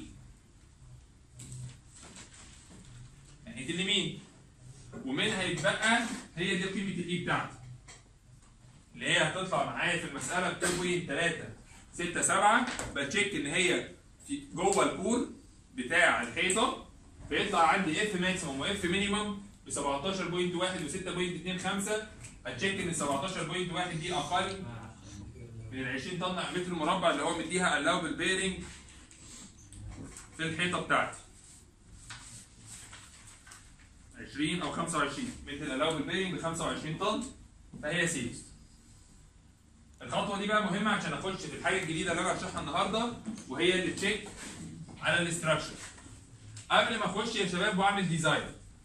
Speaker 1: ناحيه اليمين ومنها يتبقى هي دي قيمه الاي بتاعتي اللي هي هتطلع معايا في المساله ب 2.3 6 7 بتشيك ان هي في جوه الكور بتاع الحيطه فيطلع عندي اف ماكسيموم واف مينيموم ب 17.1 و6.25 هتشيك ان 17.1 دي اقل من ال 20 طن متر مربع اللي هو مديها الاوبل بيرنج في الحيطه بتاعتي 20 او 25 متر الاوبل بيرنج ب 25 طن فهي سيف الخطوه دي بقى مهمه عشان اخش في الحاجه الجديده اللي انا هشرحها النهارده وهي اللي تشيك على الاستراكشر قبل ما اخش يا شباب واعمل ديزاين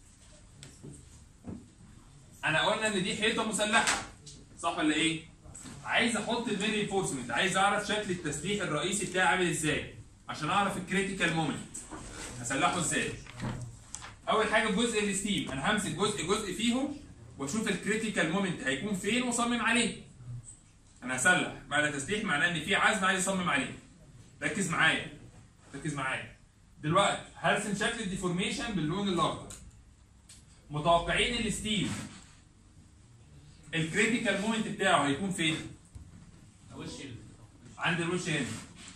Speaker 1: انا قلنا ان دي حيطه مسلحه صح ولا ايه عايز احط المين رينفورسمنت عايز اعرف شكل التسليح الرئيسي بتاعي عامل ازاي عشان اعرف الكريتيكال مومنت هسلحه ازاي اول حاجه جزء الستيم انا همسك جزء جزء فيهم واشوف الكريتيكال مومنت هيكون فين واصمم عليه انا هسلح معنى تسليح معناه ان في عزم عايز اصمم عليه ركز معايا ركز معايا دلوقتي هرسم شكل الديفورميشن باللون الاخضر متوقعين الستيل الكريتيكال مومنت بتاعه هيكون فين؟
Speaker 2: وش ال-
Speaker 1: عند الوش هنا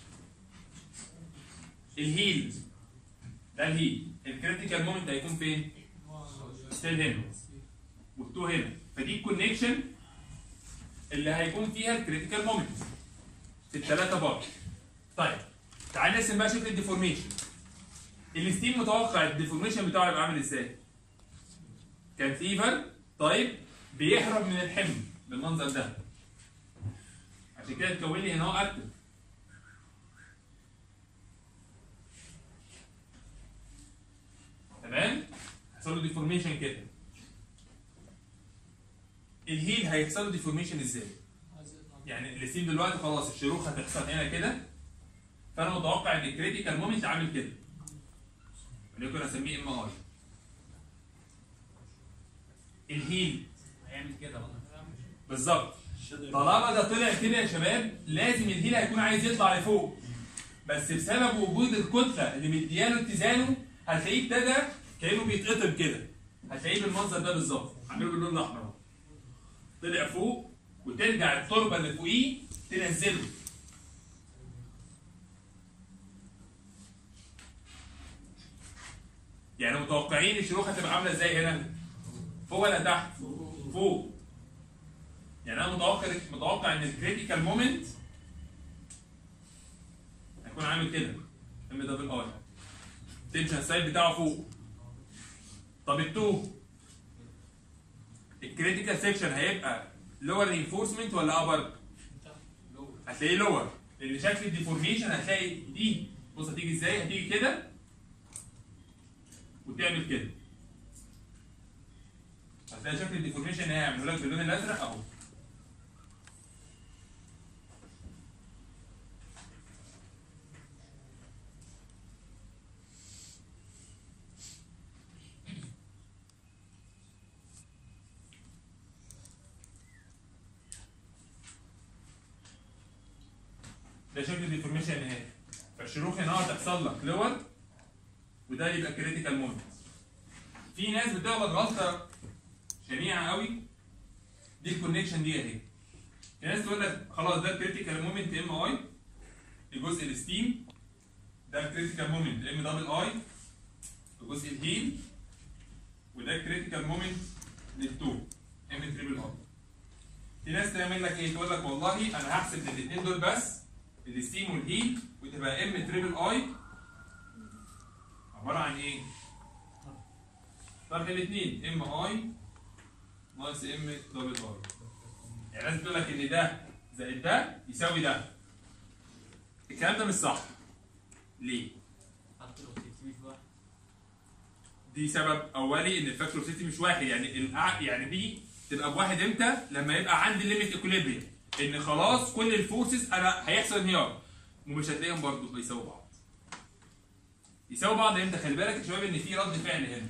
Speaker 1: الهيل ده الهيل الكريتيكال مومنت هيكون فين؟ ستيل هنا والتو هنا فدي الكونكشن اللي هيكون فيها الكريتيكال مومنت في الثلاثه بار طيب تعال نرسم بقى شكل الديفورميشن الستيم متوقع الديفورميشن بتاعه يبقى عامل ازاي؟ كانتيفر طيب بيهرب من الحمل بالمنظر ده عشان كده تكون لي هنا هو اكتف تمام هيحصل له ديفورميشن كده الهيل هيحصل له ديفورميشن ازاي يعني الستيم دلوقتي خلاص الشروخ هتحصل هنا كده فانا متوقع ان الكريتيكال مومنت عامل كده وليكن اسميه ام اي الهيل
Speaker 2: هيعمل كده بقى
Speaker 1: بالظبط طالما ده طلع كده يا شباب لازم الهيل هيكون عايز يطلع لفوق بس بسبب وجود الكتله اللي مدياله اتزانه هتلاقيه ابتدى كانه بيتقطم كده هتلاقيه بالمنظر ده بالظبط عامله باللون الاحمر اهو طلع فوق وترجع التربه اللي فوقيه تنزله يعني متوقعين الشروخ هتبقى عامله ازاي هنا فوق ولا تحت فوق يعني انا متوقع متوقع ان الكريتيكال مومنت هيكون عامل كده ام دبل اي التنشن سايد بتاعه فوق طب التو الكريتيكال سيكشن هيبقى لور رينفورسمنت ولا ابر؟ هتلاقيه لور لان شكل الديفورميشن هتلاقي دي بص هتيجي ازاي؟ هتيجي كده وتعمل كده هتلاقي شكل الديفورميشن اللي هيعمله لك باللون الازرق اهو ده شكل الديفورميشن النهائي فالشروخ هنا هتحصل لك لور وده يبقى كريتيكال مومنت في ناس بتغلط غلطه شنيعه قوي دي الكونكشن دي اهي في ناس تقول لك خلاص ده الكريتيكال مومنت ام اي الجزء الستيم ده الكريتيكال مومنت ام دبل اي الجزء الهيل وده الكريتيكال مومنت للتو ام تريبل اي في ناس تعمل لك ايه تقول لك والله انا هحسب الاثنين دول بس الستيم والهيل وتبقى ام تريبل اي عباره عن ايه؟ طرح الاثنين ام اي ناقص ام دبل اي يعني لازم تقول لك ان ده زائد ده يساوي ده الكلام ده مش صح ليه؟
Speaker 4: حتى لو تكتبي في واحد
Speaker 1: دي سبب اولي ان الفاكتور سيتي مش واحد يعني الأع... يعني دي تبقى بواحد امتى؟ لما يبقى عندي ليميت اكوليبريم ان خلاص كل الفورسز انا هيحصل انهيار ومش هتلاقيهم برضه بيساووا بعض. يساووا بعض امتى؟ خلي بالك يا شباب ان في رد فعل هنا.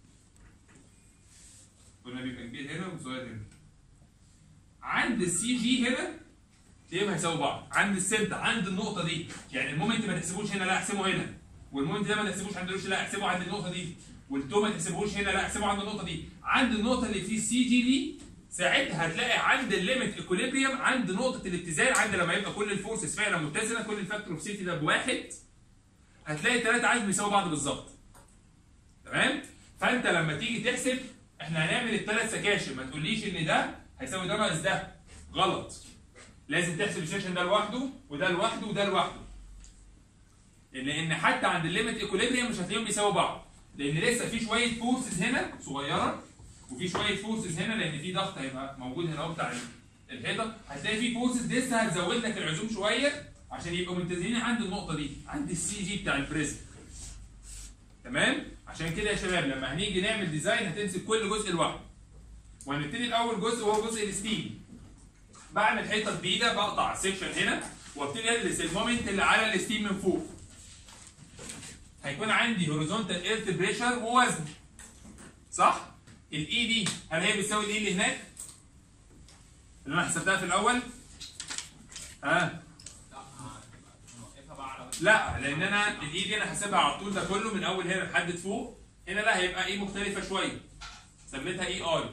Speaker 1: قلنا بيبقى كبير هنا وصغير هنا. عند السي جي هنا تلاقيهم هيساووا بعض، عند السنتر عند النقطة دي، يعني المومنت ما تحسبوش هنا لا احسبه هنا. والمومنت ده ما تحسبوش عند الوش لا احسبه عند النقطة دي. والتو ما تحسبوش هنا لا احسبه عند النقطة دي. عند النقطة اللي في السي جي دي ساعتها هتلاقي عند الليميت ايكوليبريم عند نقطة الاتزان عند لما يبقى كل الفورسز فعلا متزنة كل الفاكتور اوف سيتي ده بواحد هتلاقي الثلاثة عايز بيساووا بعض بالظبط. تمام؟ فأنت لما تيجي تحسب احنا هنعمل الثلاث سكاشن ما تقوليش ان ده هيساوي ده ناقص ده غلط. لازم تحسب السيشن ده لوحده وده لوحده وده لوحده. لان حتى عند الليميت ايكوليبريم مش هتلاقيهم بيساووا بعض. لان لسه في شويه فورسز هنا صغيره وفي شويه فورسز هنا لان في ضغط هيبقى موجود هنا اهو بتاع الحيطه هتلاقي في فورسز لسه هتزود لك العزوم شويه عشان يبقوا متزنين عند النقطه دي عند السي جي بتاع البريزم تمام عشان كده يا شباب لما هنيجي نعمل ديزاين هتمسك كل جزء لوحده وهنبتدي الاول جزء وهو جزء الستيم بعمل حيطه جديده بقطع السكشن هنا وابتدي ادرس المومنت اللي على الستيم من فوق هيكون عندي هوريزونتال ايرث بريشر ووزن صح؟ الاي دي هل هي بتساوي الاي اللي هناك؟ اللي انا حسبتها في الاول؟ ها؟
Speaker 2: لا نوقفها بقى على
Speaker 1: لا لان انا الاي دي انا حاسبها على الطول ده كله من اول هنا لحد فوق هنا لا هيبقى ايه مختلفه شويه سميتها اي اي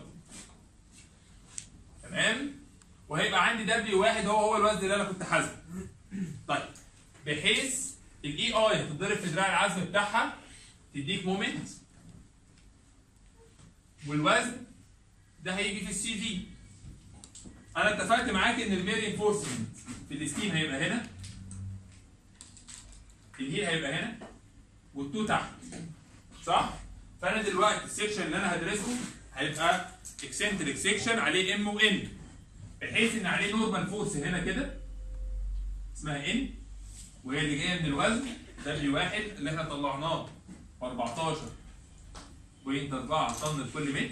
Speaker 1: تمام وهيبقى عندي دبليو واحد هو هو الوزن اللي انا كنت حاسبه طيب بحيث الاي اي هتتضرب في دراع العزم بتاعها تديك مومنت والوزن ده هيجي في السي جي انا اتفقت معاك ان المير انفورسمنت في الستيم هيبقى هنا الهيل هيبقى هنا والتو تحت صح؟ فانا دلوقتي السكشن اللي انا هدرسه هيبقى اكسنتريك سيكشن عليه ام وان بحيث ان عليه نورمال فورس هنا كده اسمها ان وهي اللي جايه من الوزن دبليو واحد اللي احنا طلعناه ب 14.4 طن لكل متر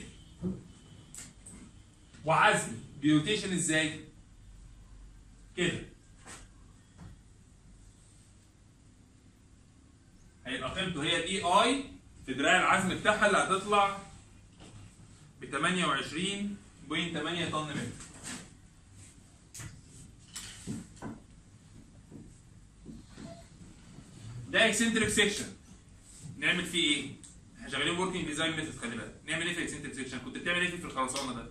Speaker 1: وعزم بيروتيشن ازاي؟ كده هيبقى قيمته هي الاي اي في دراع العزم بتاعها اللي هتطلع ب 28.8 طن متر ده اكسنتريك سيكشن نعمل فيه ايه؟ احنا شغالين وركينج ديزاين ميثود خلي بالك نعمل ايه في الاكسنتريك سيكشن؟ كنت بتعمل ايه في الخرسانه ده؟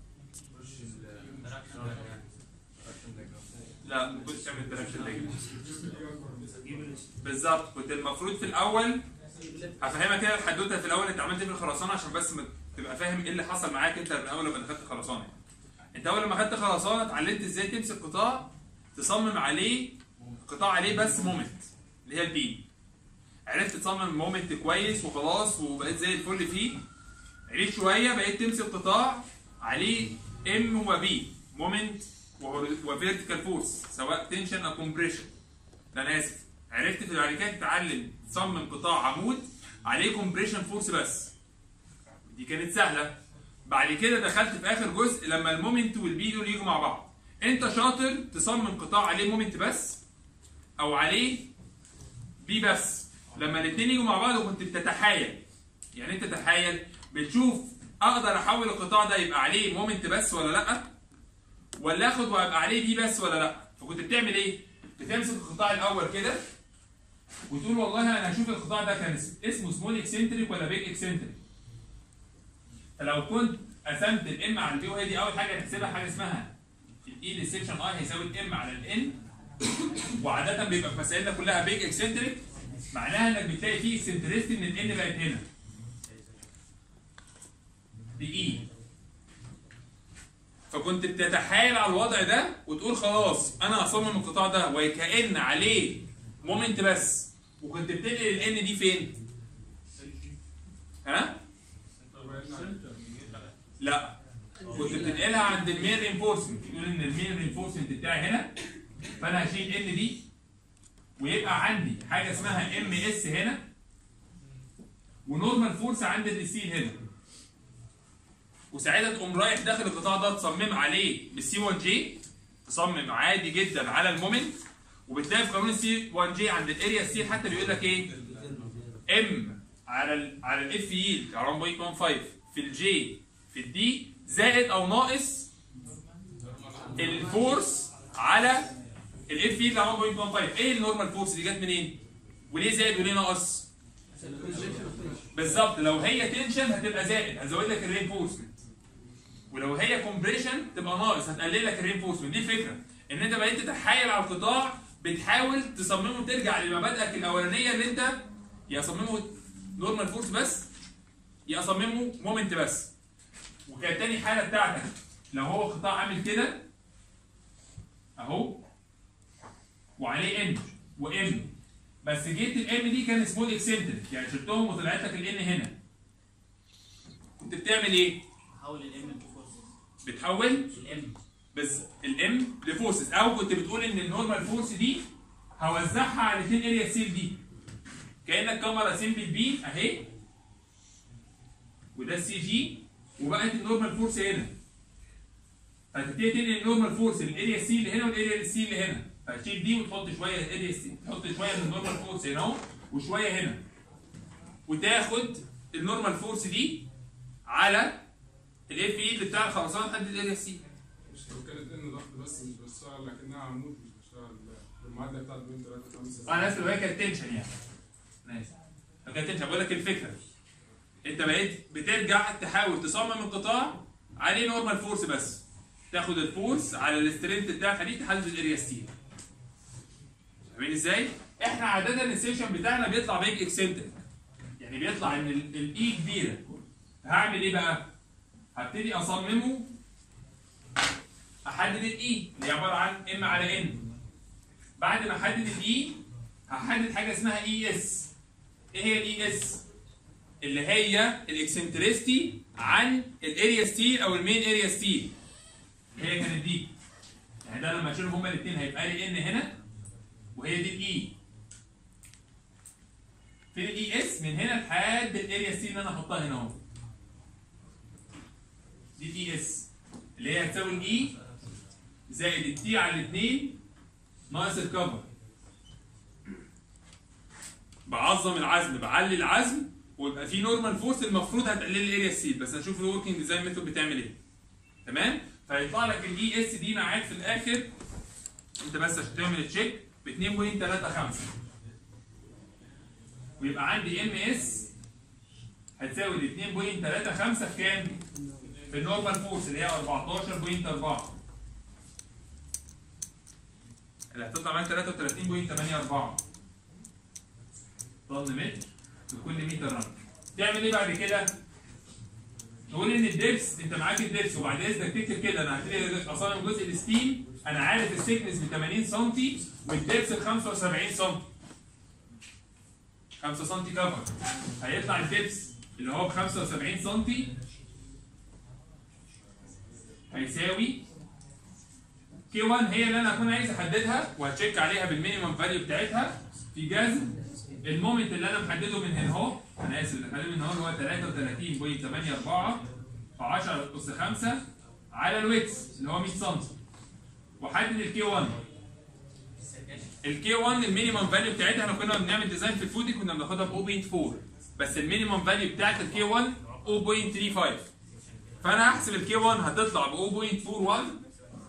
Speaker 1: لا ما كنتش تعمل تراكشن بالظبط كنت المفروض في الاول هفهمك كده الحدوته في الاول انت عملت ايه في الخرسانه عشان بس ما تبقى فاهم ايه اللي حصل معاك انت من اول لما دخلت خرسانه انت اول لما خدت خرسانه اتعلمت ازاي تمسك قطاع تصمم عليه قطاع عليه بس مومنت اللي هي البي عرفت تصمم مومنت كويس وخلاص وبقيت زي الفل فيه عرفت شويه بقيت تمسك قطاع عليه ام وبي مومنت وفيرتيكال فورس سواء تنشن او كومبريشن ده انا اسف عرفت في بعد كده تتعلم تصمم قطاع عمود عليه كومبريشن فورس بس دي كانت سهله بعد كده دخلت في اخر جزء لما المومنت والبي دول يجوا مع بعض انت شاطر تصمم قطاع عليه مومنت بس او عليه بي بس لما الاثنين يجوا مع بعض وكنت بتتحايل يعني انت تتحايل بتشوف اقدر احول القطاع ده يبقى عليه مومنت بس ولا لا ولا اخد ويبقى عليه بي بس ولا لا فكنت بتعمل ايه بتمسك القطاع الاول كده وتقول والله انا هشوف القطاع ده كان اسمه سمول اكسنتريك ولا بيج اكسنتريك فلو كنت قسمت الام على البي وهي دي اول حاجه هتحسبها حاجه اسمها الاي للسكشن اي هيساوي الام على الان وعاده بيبقى في مسائلنا كلها بيج اكسنتريك معناها انك بتلاقي فيه اكسنتريستي ان الان بقت هنا باي فكنت بتتحايل على الوضع ده وتقول خلاص انا هصمم القطاع ده وكأن عليه مومنت بس وكنت بتنقل الان دي فين؟ ها؟ لا كنت بتنقلها عند المين رينفورسمنت تقول ان المين رينفورسمنت بتاعي هنا فانا هشيل ان دي ويبقى عندي حاجه اسمها ام اس هنا ونورمال فورس عند الستيل هنا وساعتها تقوم رايح داخل القطاع ده تصمم عليه بالسي 1 جي تصمم عادي جدا على المومنت وبتلاقي في قانون السي 1 جي عند الاريا ستيل حتى بيقول لك ايه ام على ال على الاف يلد على 1.15 في الجي في الدي زائد او ناقص الفورس على الاف يلد على 1.15 ايه النورمال فورس دي جت منين؟ وليه زائد وليه ناقص؟ بالظبط لو هي تنشن هتبقى زائد هزود لك الرينفورسمنت ولو هي كومبريشن تبقى ناقص هتقلل لك الرينفورسمنت دي الفكره ان انت بقيت تتحايل على القطاع بتحاول تصممه ترجع لمبادئك الاولانيه اللي انت يا اصممه نورمال فورس بس يا اصممه مومنت بس وكانت تاني حاله بتاعتك لو هو قطاع عامل كده اهو وعليه ان وام بس جيت الام دي كان سمول اكسنتريك يعني شلتهم وطلعت لك الان هنا كنت بتعمل ايه؟
Speaker 4: حول الام لفورس
Speaker 1: بتحول
Speaker 4: الام
Speaker 1: بس الام لفورسز او كنت بتقول ان النورمال فورس دي هوزعها على الاثنين اريا سيل دي كانك كاميرا سيمبل بي اهي وده السي جي وبقت النورمال فورس هنا فتبتدي تنقل النورمال فورس للاريا سي اللي هنا والاريا سي اللي هنا فتشيل دي وتحط شويه الاريا سي تحط شويه من النورمال فورس هنا اهو وشويه هنا وتاخد النورمال فورس دي على الاف اي بتاع الخرسانه لحد الاريا سي
Speaker 8: مش لو كانت ان ضغط بس مش بشتغل لكنها عمود مش بشتغل بالمعادله بتاعت بين 3 5
Speaker 1: انا اسف لو هي كانت تنشن يعني انا اسف لو كانت تنشن بقول لك الفكره انت بقيت بترجع تحاول تصمم القطاع عليه نورمال فورس بس تاخد الفورس على السترينث بتاعك دي تحدد الاريا ستيل فاهمين ازاي؟ احنا عاده السيشن بتاعنا بيطلع بيج اكسنتريك يعني بيطلع ان الاي كبيره هعمل ايه بقى؟ هبتدي اصممه احدد الاي اللي هي عباره عن ام على ان بعد ما احدد الاي هحدد حاجه اسمها اي اس ايه هي الاي اس اللي هي الاكسنتريستي عن الاريا ستيل او المين اريا ستيل هي كانت دي يعني ده لما اشيلهم هما الاثنين هيبقى لي ان هنا وهي دي الاي فين الاي اس من هنا لحد الاريا ستيل اللي انا احطها هنا اهو دي الاي اس اللي هي هتساوي الاي زائد التي على الاثنين ناقص الكفر بعظم العزم بعلي العزم ويبقى في نورمال فورس المفروض هتقلل لي الاريا سيل بس هنشوف الوركينج ديزاين ميثود بتعمل ايه تمام فيطلع لك الاي اس دي معاك في الاخر انت بس عشان تعمل تشيك ب 2.35 ويبقى عندي ام اس هتساوي ال 2.35 في كام؟ في النورمال فورس اللي هي 14.4 اللي هتطلع معاك 33.84 طن متر لكل متر رن تعمل ايه بعد كده؟ تقول ان الدبس انت معاك الدبس وبعد اذنك تكتب كده انا هبتدي اصمم جزء الستيم انا عارف السكنس ب 80 سم والدبس ب 75 سم 5 سم كفر هيطلع الدبس اللي هو ب 75 سم هيساوي كي 1 هي اللي انا هكون عايز احددها وهتشيك عليها بالمينيمم فاليو بتاعتها في جذر المومنت اللي انا محدده من هنا اهو انا اسف اللي محدده من هنا هو 33.84 في 10 اس 5 على الويتس اللي هو 100 سم وحدد الكي 1 الكي 1 المينيمم فاليو بتاعتها احنا كنا بنعمل ديزاين في الفودي كنا بناخدها ب 0.4 بس المينيمم فاليو بتاعت الكي 1 0.35 فانا هحسب الكي 1 هتطلع ب 0.41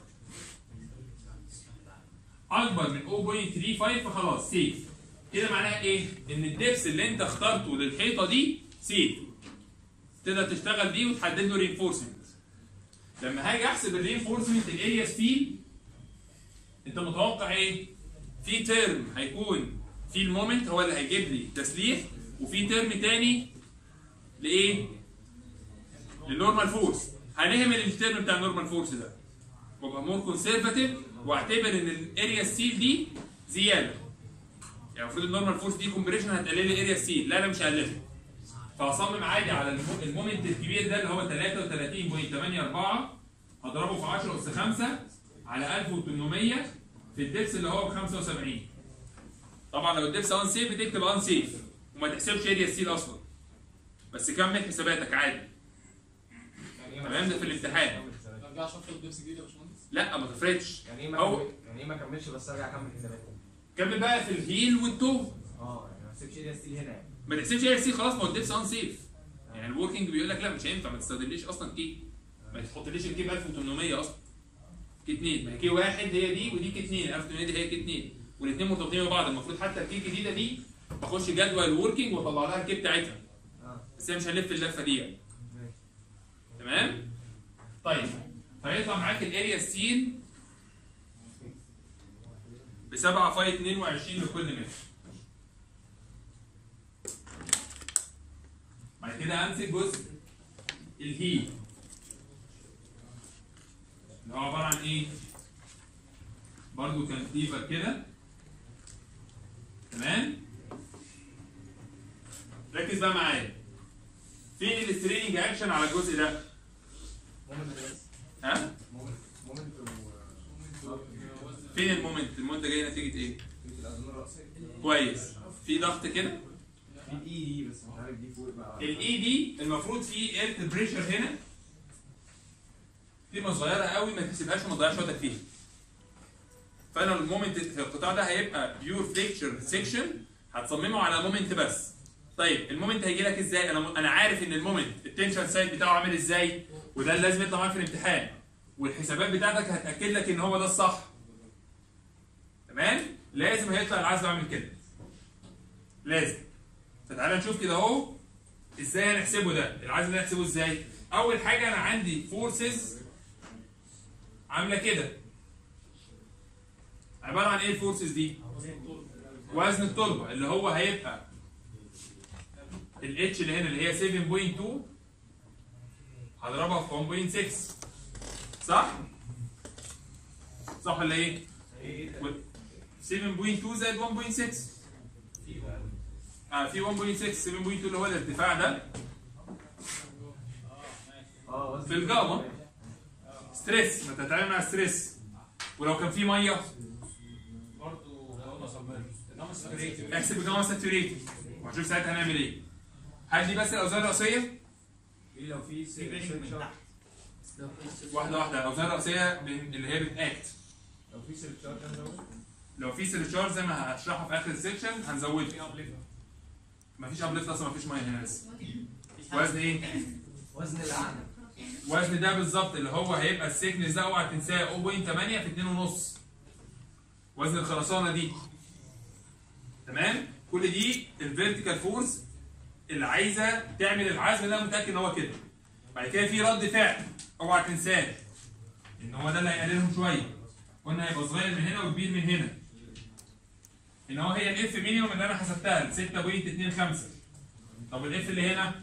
Speaker 1: اكبر من 0.35 فخلاص سيف كده معناها ايه؟ ان الدبس اللي انت اخترته للحيطه دي سيف تقدر تشتغل بيه وتحدد له رينفورسمنت لما هاجي احسب الرينفورسمنت الاريا ستيل انت متوقع ايه؟ في ترم هيكون في المومنت هو اللي هيجيب لي تسليح وفي ترم تاني لايه؟ للنورمال فورس هنهمل الترم بتاع النورمال فورس ده وابقى مور كونسرفاتيف واعتبر ان الاريا ستيل دي زياده يعني المفروض النورمال فورس دي كومبريشن هتقلل لي اريا ستيل لا انا مش هقللها فهصمم عادي على المو- المومنت الكبير ده اللي هو 33.84 هضربه في 10 اس 5 على 1800 في الدبس اللي هو ب 75 طبعا لو الدبس ان سيف بتكتب ان سيف وما تحسبش اريا ستيل اصلا بس كمل حساباتك عادي تمام ده في الامتحان
Speaker 8: ارجع اشوف الدبس جديد يا باشمهندس
Speaker 1: لا ما تفرقش
Speaker 3: يعني ايه ما
Speaker 1: أو-
Speaker 3: كمل- يعني ايه ما كملش بس ارجع اكمل حساباتي
Speaker 1: كمل بقى في الهيل والتو
Speaker 3: اه يعني ما اسيبش اريا ستيل هنا يعني
Speaker 1: ما تحسبش اريا ستيل خلاص ما هو الدبس ان سيف يعني الوركينج بيقول لك لا مش هينفع ما تستخدمليش اصلا كي ما تحطليش الكي ب 1800 اصلا كي 2 ما هي كي واحد هي دي ودي كي 2 1800 دي هي كي 2 والاثنين مرتبطين ببعض المفروض حتى الكي الجديده دي بخش جدول الوركينج واطلع لها الكي بتاعتها
Speaker 3: اه
Speaker 1: بس هي مش هنلف اللفه دي يعني
Speaker 3: ماشي
Speaker 1: تمام طيب هيطلع معاك الاريا ستيل ب 7 فاي 22 لكل متر بعد كده امسك جزء الهيل اللي هو عباره عن ايه؟ برضو كان ليفر كده تمام ركز بقى معايا فين الستريننج اكشن على الجزء ده؟
Speaker 3: مومنت بس
Speaker 1: ها؟
Speaker 3: مومنت مومنت و
Speaker 1: فين المومنت؟ المومنت ده جاي نتيجه ايه؟
Speaker 3: في الأذن الرأسية
Speaker 1: كويس في ضغط كده
Speaker 3: في الاي دي بس مش عارف دي فوق بقى
Speaker 1: الاي دي المفروض في اير بريشر هنا قيمه صغيره قوي ما تحسبهاش وما تضيعش وقتك فيها فانا المومنت في القطاع ده هيبقى بيور فليكشر سيكشن هتصممه على مومنت بس طيب المومنت هيجي لك ازاي انا انا عارف ان المومنت التنشن سايد بتاعه عامل ازاي وده اللي لازم يطلع معاك في الامتحان والحسابات بتاعتك هتاكد لك ان هو ده الصح تمام لازم هيطلع العزل عامل كده لازم فتعالى نشوف كده اهو ازاي هنحسبه ده العزل ده هنحسبه ازاي اول حاجه انا عندي فورسز عامله كده عباره عن ايه الفورسز دي وزن التربه اللي هو هيبقى الاتش اللي هنا اللي هي 7.2 هضربها في 1.6 صح صح ولا ايه و- 7.2 زائد 1.6 اه في 1.6 7.2 اللي هو الارتفاع ده
Speaker 3: اه وزن
Speaker 1: في الجاما. ستريس ما تتعامل مع ستريس ولو كان في ميه احسب الجاما ساتوريتد وهنشوف ساعتها هنعمل ايه هل دي بس الاوزان الرئيسيه
Speaker 3: في لو في سيركشر
Speaker 1: واحده واحده الاوزان الرئيسيه بين- اللي هي بتاكت
Speaker 3: لو في سيركشر كان زود
Speaker 1: لو في سيرشار زي ما هشرحه في اخر السكشن هنزوده مفيش ابليفت اصلا مفيش ميه هنا لسه وزن ايه؟
Speaker 3: وزن الاعلى
Speaker 1: وزن ده بالظبط اللي هو هيبقى السيكنس ده اوعى تنساه 0.8 في 2.5 وزن الخرسانه دي تمام كل دي الفيرتيكال فورس اللي عايزه تعمل العزم ده متاكد ان هو كده بعد كده في رد فعل اوعى تنساه ان هو ده اللي هيقللهم شويه قلنا هيبقى صغير من هنا وكبير من هنا ان هو هي الاف مينيموم اللي انا حسبتها ال 6.25 طب الاف اللي هنا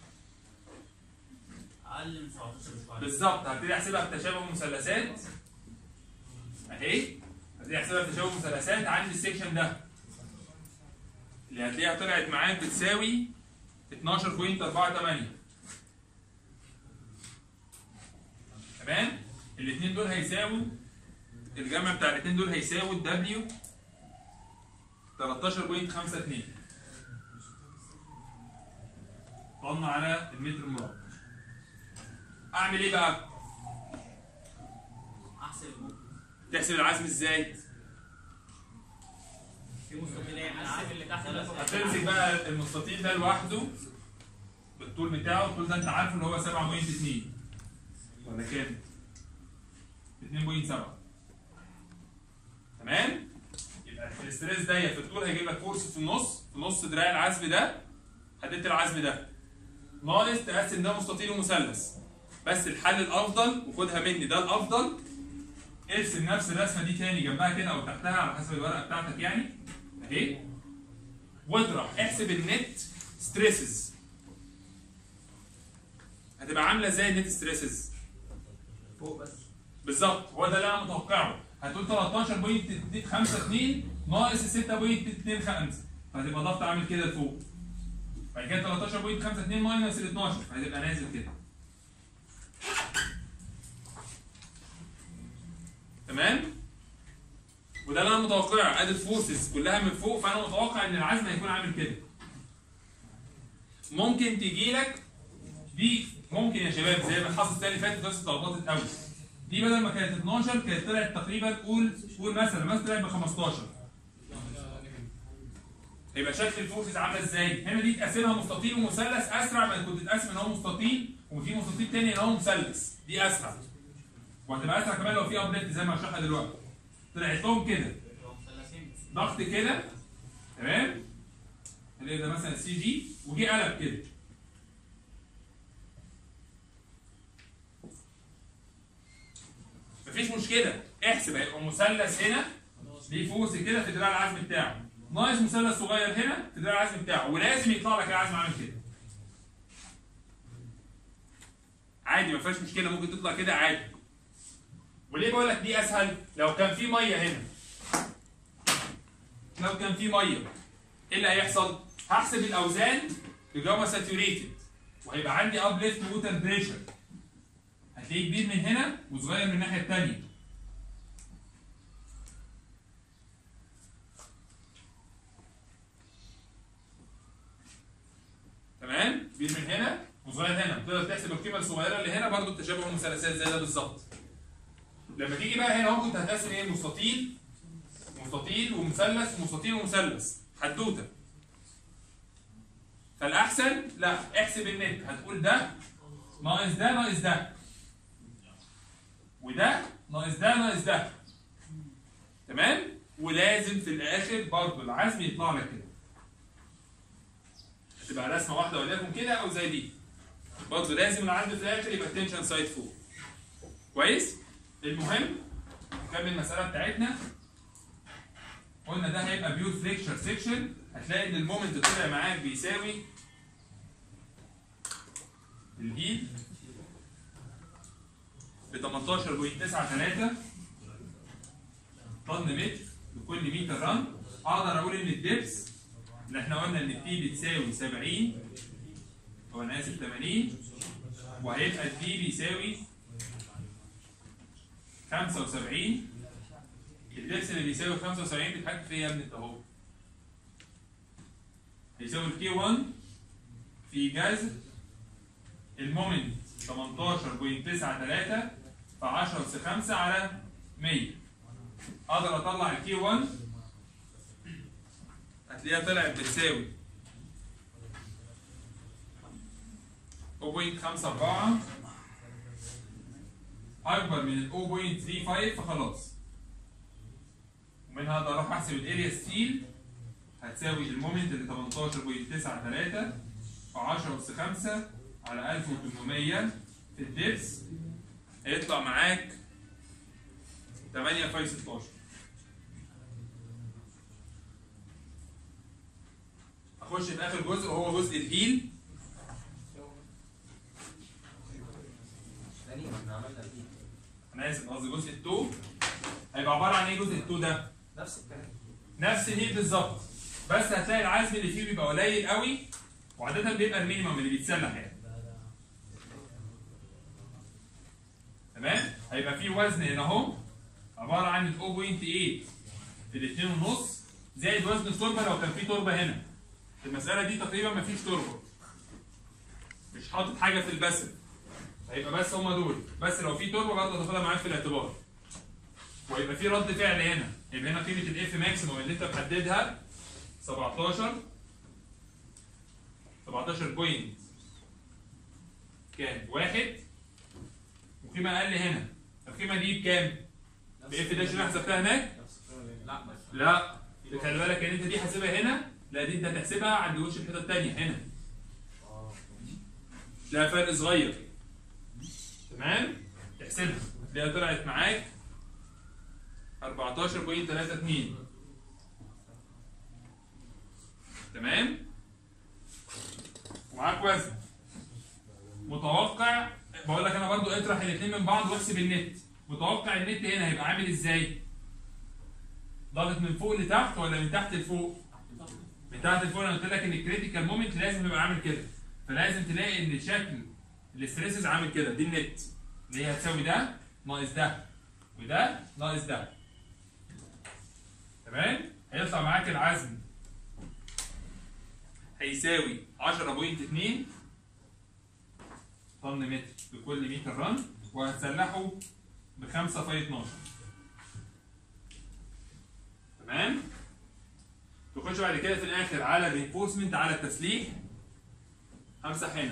Speaker 4: اقل من 17 بشويه
Speaker 1: بالظبط هبتدي احسبها بتشابه مثلثات اهي هبتدي احسبها بتشابه مثلثات عند السكشن ده اللي هتلاقيها طلعت معاك بتساوي 12.48 تمام الاثنين دول هيساووا الجمع بتاع الاثنين دول هيساووا الدبليو 13.52 طن على المتر المربع اعمل ايه بقى؟
Speaker 4: احسب
Speaker 1: تحسب العزم ازاي؟
Speaker 4: في مستقلين
Speaker 2: احسب اللي تحت ده فوق.
Speaker 1: هتمسك بقى المستطيل ده لوحده بالطول بتاعه الطول ده انت عارفه اللي هو 7.2 ولا كام؟ 2.7 تمام؟ يبقى في الاستريس ده في الطول هيجيب لك فورس في النص في نص دراع العزم ده حددت العزم ده ناقص تقسم ده مستطيل ومثلث بس الحل الافضل وخدها مني ده الافضل ارسم نفس الرسمه دي تاني جنبها كده او تحتها على حسب الورقه بتاعتك يعني اهي واطرح احسب النت ستريسز هتبقى عامله ازاي النت ستريسز
Speaker 3: فوق بس
Speaker 1: بالظبط هو ده اللي انا متوقعه هتقول 13.52 ناقص 6.25 فهتبقى ضغط عامل كده لفوق بعد كده 13.52 ماينس ال 12 فهتبقى نازل كده تمام وده اللي انا متوقعه ادي الفورسز كلها من فوق فانا متوقع ان العزم هيكون عامل كده ممكن تجي لك دي ممكن يا شباب زي ما حصل السنه اللي فاتت بس اتلخبطت قوي دي بدل ما كانت 12 كانت طلعت تقريبا قول قول مثلا مثلا طلعت ب 15 يبقى شكل الفورسز عامله ازاي؟ هنا دي تقسمها مستطيل ومثلث اسرع ما كنت تقسم ان هو مستطيل وفي مستطيل تاني ان هو مثلث دي اسرع وهتبقى اسرع كمان لو في ابديت زي ما هشرحها دلوقتي طلعت لهم كده
Speaker 4: مثلثين
Speaker 1: ضغط كده تمام اللي ده مثلا سي جي وجي قلب كده مفيش مشكله احسب هيبقى مثلث هنا ليه فوز كده في دراع العزم بتاعه ناقص مثلث صغير هنا في دراع العزم بتاعه ولازم يطلع لك العزم عامل كده عادي ما فيهاش مشكله ممكن تطلع كده عادي وليه بقول لك دي اسهل لو كان في ميه هنا لو كان في ميه ايه اللي هيحصل؟ هحسب الاوزان بجوه ساتوريتد وهيبقى عندي اب ليفت ووتر بريشر هتلاقيه كبير من هنا وصغير من الناحيه الثانيه تمام كبير من هنا وصغير هنا تقدر تحسب القيمه الصغيره اللي هنا برضو التشابه المثلثات زي ده بالظبط لما تيجي بقى هنا اهو كنت هتقسم ايه مستطيل مستطيل ومثلث ومستطيل ومثلث حدوته فالاحسن لا احسب النت هتقول ده ناقص ده ناقص ده وده ناقص ده ناقص ده تمام ولازم في الاخر برضه العزم يطلع لك كده تبقى رسمه واحده وليكن كده او زي دي برضه لازم العزم في الاخر يبقى تنشن سايد فوق كويس المهم نكمل المساله بتاعتنا قلنا ده هيبقى بيور فليكشر سيكشن هتلاقي ان المومنت طلع معاك بيساوي الهيل ب 18.93 طن متر لكل متر رن اقدر اقول ان الدبس اللي احنا قلنا ان التي بتساوي 70 او انا اسف 80 وهيبقى الدي بيساوي 75 الدبس اللي بيساوي 75 بيتحكم فيه يا ابني انت اهو هيساوي الكي 1 في جذر المومنت 18.93 في 10 اس 5 على 100 اقدر اطلع الكي 1 هتلاقيها طلعت بتساوي 0.54 اكبر من ال 0.35 فخلاص ومنها اقدر اروح احسب الاريا ستيل هتساوي المومنت اللي 18.93 في 10 اس 5 على 1800 في الدبس هيطلع معاك 8 في 16 اخش في اخر جزء وهو جزء الهيل
Speaker 5: تاني احنا عملنا ايه؟
Speaker 1: انا اسف قصدي جزء التو هيبقى عباره عن ايه جزء التو ده؟
Speaker 5: نفس الكلام
Speaker 1: نفس الهيل بالظبط بس هتلاقي العزم اللي فيه بيبقى قليل قوي وعاده بيبقى المينيمم اللي بيتسلح يعني تمام هيبقى فيه وزن هنا اهو عباره عن ال 0.8 في الاثنين ونص زائد وزن التربه لو كان في تربه هنا في المساله دي تقريبا مفيش تربه مش حاطط حاجه في البسل هيبقى بس هما دول بس لو في تربه برضه هتاخدها معاك في الاعتبار ويبقى في رد فعل هنا يبقى هنا قيمه الاف ماكسيموم اللي انت محددها 17 17 بوينت كام؟ واحد وقيمه اقل هنا القيمه دي بكام؟ باف داش اللي أنا حسبتها هناك؟
Speaker 2: لا بس
Speaker 1: لا خلي بالك ان انت دي حاسبها هنا لا دي انت هتحسبها عند وش الحته الثانيه هنا لا فرق صغير تمام تحسبها اللي طلعت معاك 14.32 تمام ومعاك وزن متوقع بقول لك انا برضو اطرح الاثنين من بعض واحسب النت متوقع النت هنا هيبقى عامل ازاي ضغط من فوق لتحت ولا من تحت لفوق من تحت لفوق انا قلت لك ان الكريتيكال مومنت لازم يبقى عامل كده فلازم تلاقي ان شكل الاستريسز عامل كده دي النت اللي هي هتساوي ده ناقص ده وده ناقص ده تمام هيطلع معاك العزم هيساوي 10.2 طن متر بكل متر رن وهتسلحه ب 5 في 12 تمام تخش بعد كده في الاخر على الرينفورسمنت على التسليح همسح هنا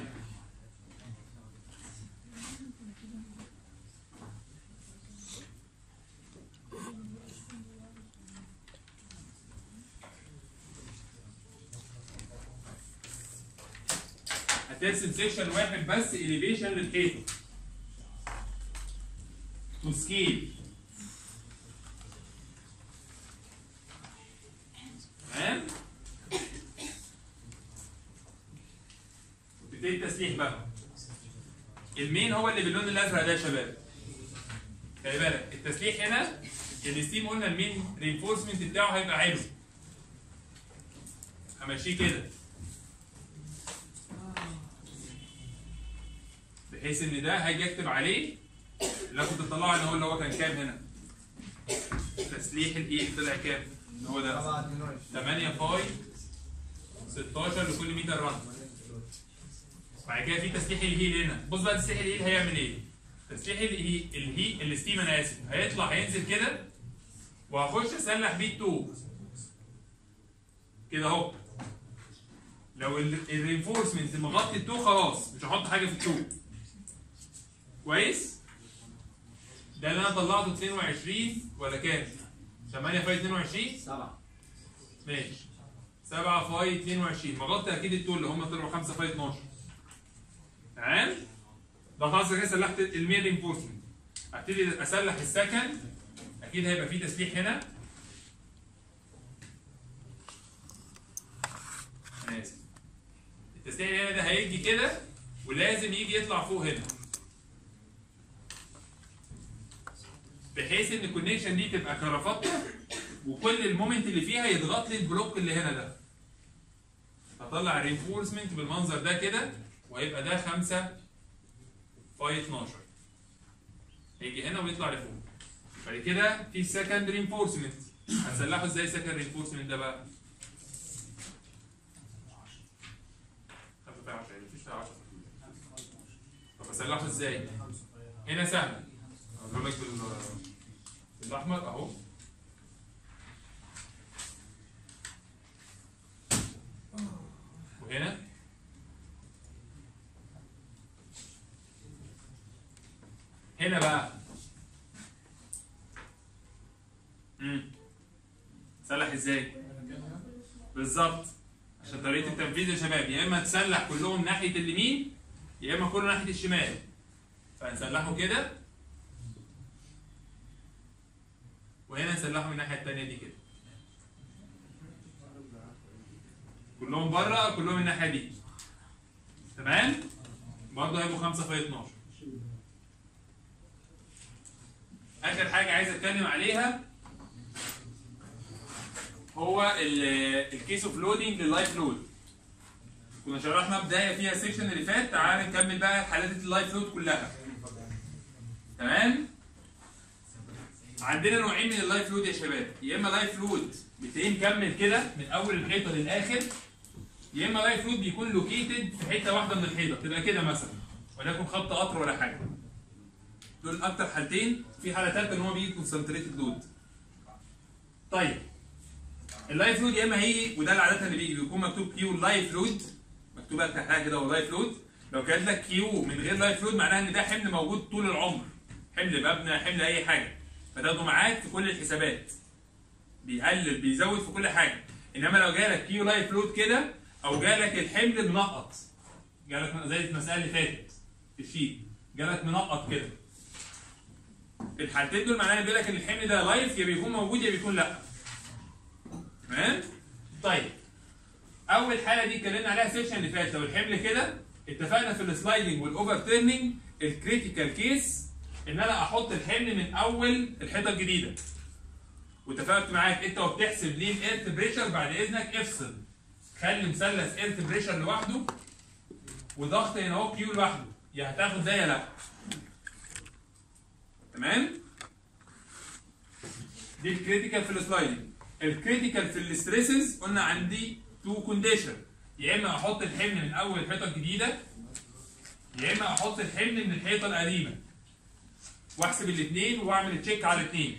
Speaker 1: هترسم سيكشن واحد بس اليفيشن للحيطه تو سكيل تمام وتبتدي التسليح بقى المين هو اللي باللون الازرق ده يا شباب خلي بالك التسليح هنا الستيم قلنا المين رينفورسمنت بتاعه هيبقى حلو همشيه كده بحيث ان ده هاجي اكتب عليه اللي أنا كنت طلعه ان هو اللي هو كان كام هنا تسليح الايه طلع كام اللي هو ده 8 فاي 16 لكل متر رن بعد كده في تسليح الهيل هنا بص بقى تسليح الهيل هيعمل ايه تسليح الهي الهي الستيم انا اسف هيطلع هينزل كده وهخش اسلح بيه التوب كده اهو لو الرينفورسمنت مغطي التو خلاص مش هحط حاجه في التوب كويس ده اللي انا طلعته 22 ولا كام 8 فاي 22
Speaker 5: سبعة
Speaker 1: ماشي 7 فاي 22 مغطي اكيد التول اللي هم طلعوا 5 فاي 12 تمام ده خلاص كده سلحت المين رينفورسمنت هبتدي اسلح السكند اكيد هيبقى فيه تسليح هنا انا اسف التسليح اللي هنا ده هيجي كده ولازم يجي يطلع فوق هنا بحيث ان الكونكشن دي تبقى كرافته وكل المومنت اللي فيها يضغط لي البلوك اللي هنا ده هطلع رينفورسمنت بالمنظر ده كده وهيبقى ده 5 فاي 12 هيجي هنا ويطلع لفوق بعد كده في سكند رينفورسمنت هنسلحه ازاي سكند رينفورسمنت ده بقى 5 فاي 10 مفيش فاي 10 طب اسلحه ازاي؟ هنا سهل اقول لك بال بالاحمر اهو وهنا هنا بقى امم سلح ازاي بالظبط عشان طريقه التنفيذ يا شباب يا اما تسلح كلهم ناحيه اليمين يا اما كله ناحيه الشمال فهنسلحه كده وهنا نسلحه من الناحيه الثانيه دي كده كلهم بره كلهم الناحيه دي تمام برضه هيبقوا 5 في 12 اخر حاجه عايز اتكلم عليها هو الكيس اوف لودنج لللايف لود كنا شرحنا بدايه فيها السيكشن اللي فات تعال نكمل بقى حالات اللايف لود كلها تمام عندنا نوعين من اللايف لود يا شباب يا اما لايف لود بتلاقيه مكمل كده من اول الحيطه للاخر يا اما لايف لود بيكون لوكيتد في حته واحده من الحيطه تبقى كده مثلا وليكن خط قطر ولا حاجه دول اكتر حالتين في حاله ثالثه ان هو بيجي كونسنتريتد لود طيب اللايف لود يا اما هي وده اللي عاده اللي بيجي بيكون مكتوب كيو لايف لود مكتوبه تحتها كده هو لايف لود لو كانت لك كيو من غير لايف لود معناها ان ده حمل موجود طول العمر حمل مبنى حمل اي حاجه فتاخده معاك في كل الحسابات بيقلل بيزود في كل حاجه انما لو جالك كيو لايف لود كده او جالك الحمل منقط جالك زي المساله اللي فاتت في الشيت جالك منقط كده الحالتين دول معناها بيقول لك ان الحمل ده لايف يا بيكون موجود يا بيكون لا تمام طيب اول حاله دي اتكلمنا عليها السيشن اللي فات لو الحمل كده اتفقنا في السلايدنج والاوفر تيرنينج الكريتيكال كيس ان انا احط الحمل من اول الحيطه الجديده واتفقت معاك انت وبتحسب ليه الايرث بريشر بعد اذنك افصل خلي مثلث ايرث بريشر لوحده وضغط هنا اهو كيو لوحده يا هتاخد ده يا لا تمام دي الكريتيكال في السلايدنج الكريتيكال في الستريسز قلنا عندي تو كونديشن يا اما احط الحمل من اول الحيطه الجديده يا اما احط الحمل من الحيطه القديمه واحسب الاثنين واعمل تشيك على الاثنين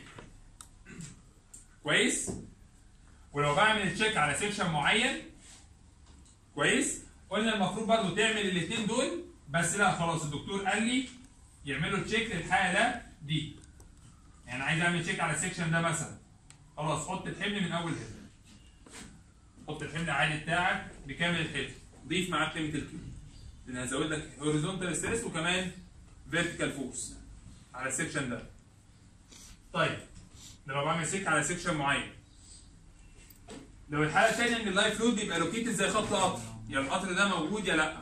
Speaker 1: كويس ولو بعمل تشيك على سيكشن معين كويس قلنا المفروض برضو تعمل الاثنين دول بس لا خلاص الدكتور قال لي يعملوا تشيك للحاله دي يعني عايز اعمل تشيك على السيكشن ده مثلا خلاص حط الحمل من اول هنا حط الحمل العادي بتاعك بكامل الحمل ضيف معاه قيمه الكيو لان هزود لك هوريزونتال ستريس وكمان فيرتيكال فورس على السيكشن ده طيب ده لو بعمل سيك على سيكشن معين لو الحاله الثانيه ان اللايف لود بيبقى لوكيتد زي خط قطر يا القطر ده موجود يا لا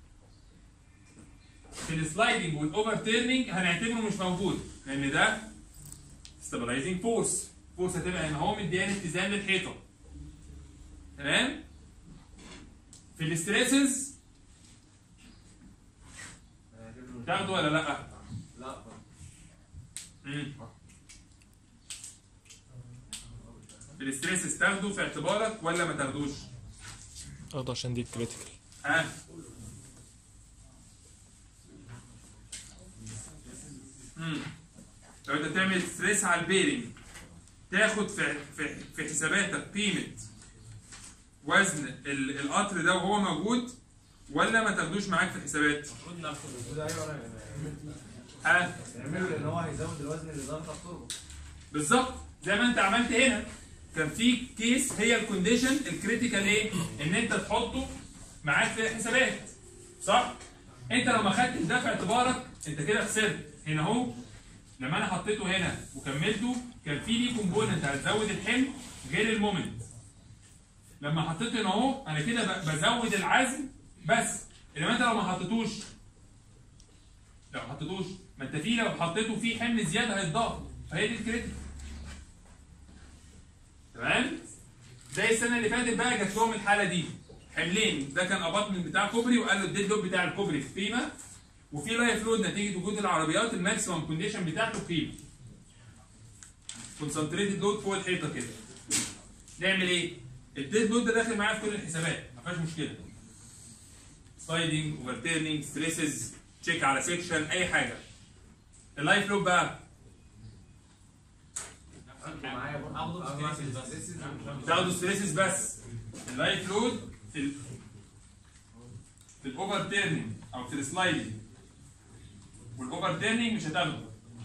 Speaker 1: في السلايدنج والاوفر تيرنينج هنعتبره مش موجود لان ده ستابلايزنج فورس فورس هتبقى هنا هو مديان اتزان للحيطه تمام في الاستريسز تاخده ولا لا؟
Speaker 5: لا
Speaker 1: مم. في الاستريسز تاخده في اعتبارك ولا ما تاخدوش؟
Speaker 6: اخده عشان دي كريتيكال
Speaker 1: ها؟ مم. لو انت تعمل ستريس على البيرنج تاخد في في في حساباتك قيمه وزن ال- القطر ده وهو موجود ولا ما تاخدوش معاك في الحسابات؟
Speaker 2: المفروض ناخد
Speaker 3: ده ايوه
Speaker 1: ها؟
Speaker 3: يعملوا لان هو هيزود الوزن اللي ضغط على التربه
Speaker 1: بالظبط زي ما انت عملت هنا كان في كيس هي الكونديشن الكريتيكال ايه؟ ان انت تحطه معاك في الحسابات صح؟ انت لو ما خدتش ده في اعتبارك انت كده خسرت هنا اهو لما انا حطيته هنا وكملته كان في ليه كومبوننت هتزود الحمل غير المومنت لما حطيته هنا اهو انا كده ب- بزود العزم بس انما انت لو ما حطيتوش لو ما حطيتوش ما انت فيه لو حطيته فيه حمل زياده هيتضاف فهي دي الكريتيكال تمام زي السنه اللي فاتت بقى جات لهم الحاله دي حملين ده كان اباطمنت بتاع كوبري وقال له الديد لود بتاع الكوبري في قيمه وفي لايف لود نتيجه وجود العربيات الماكسيمم كونديشن بتاعته قيمه كونسنتريتد لود فوق الحيطه كده نعمل ايه؟ الديد لود ده داخل معايا في كل الحسابات ما فيهاش مشكله سلايدنج اوفر تيرنينج ستريسز تشيك على سيكشن اي حاجه اللايف لود بقى
Speaker 3: معايا برضه
Speaker 2: اخده
Speaker 3: آه،
Speaker 2: في
Speaker 3: بس.
Speaker 2: ستريسز بس
Speaker 1: تاخدوا ستريسز بس اللايف لود في ال في الاوفر تيرنينج او في السلايدنج والاوفر تيرنينج مش هتاخده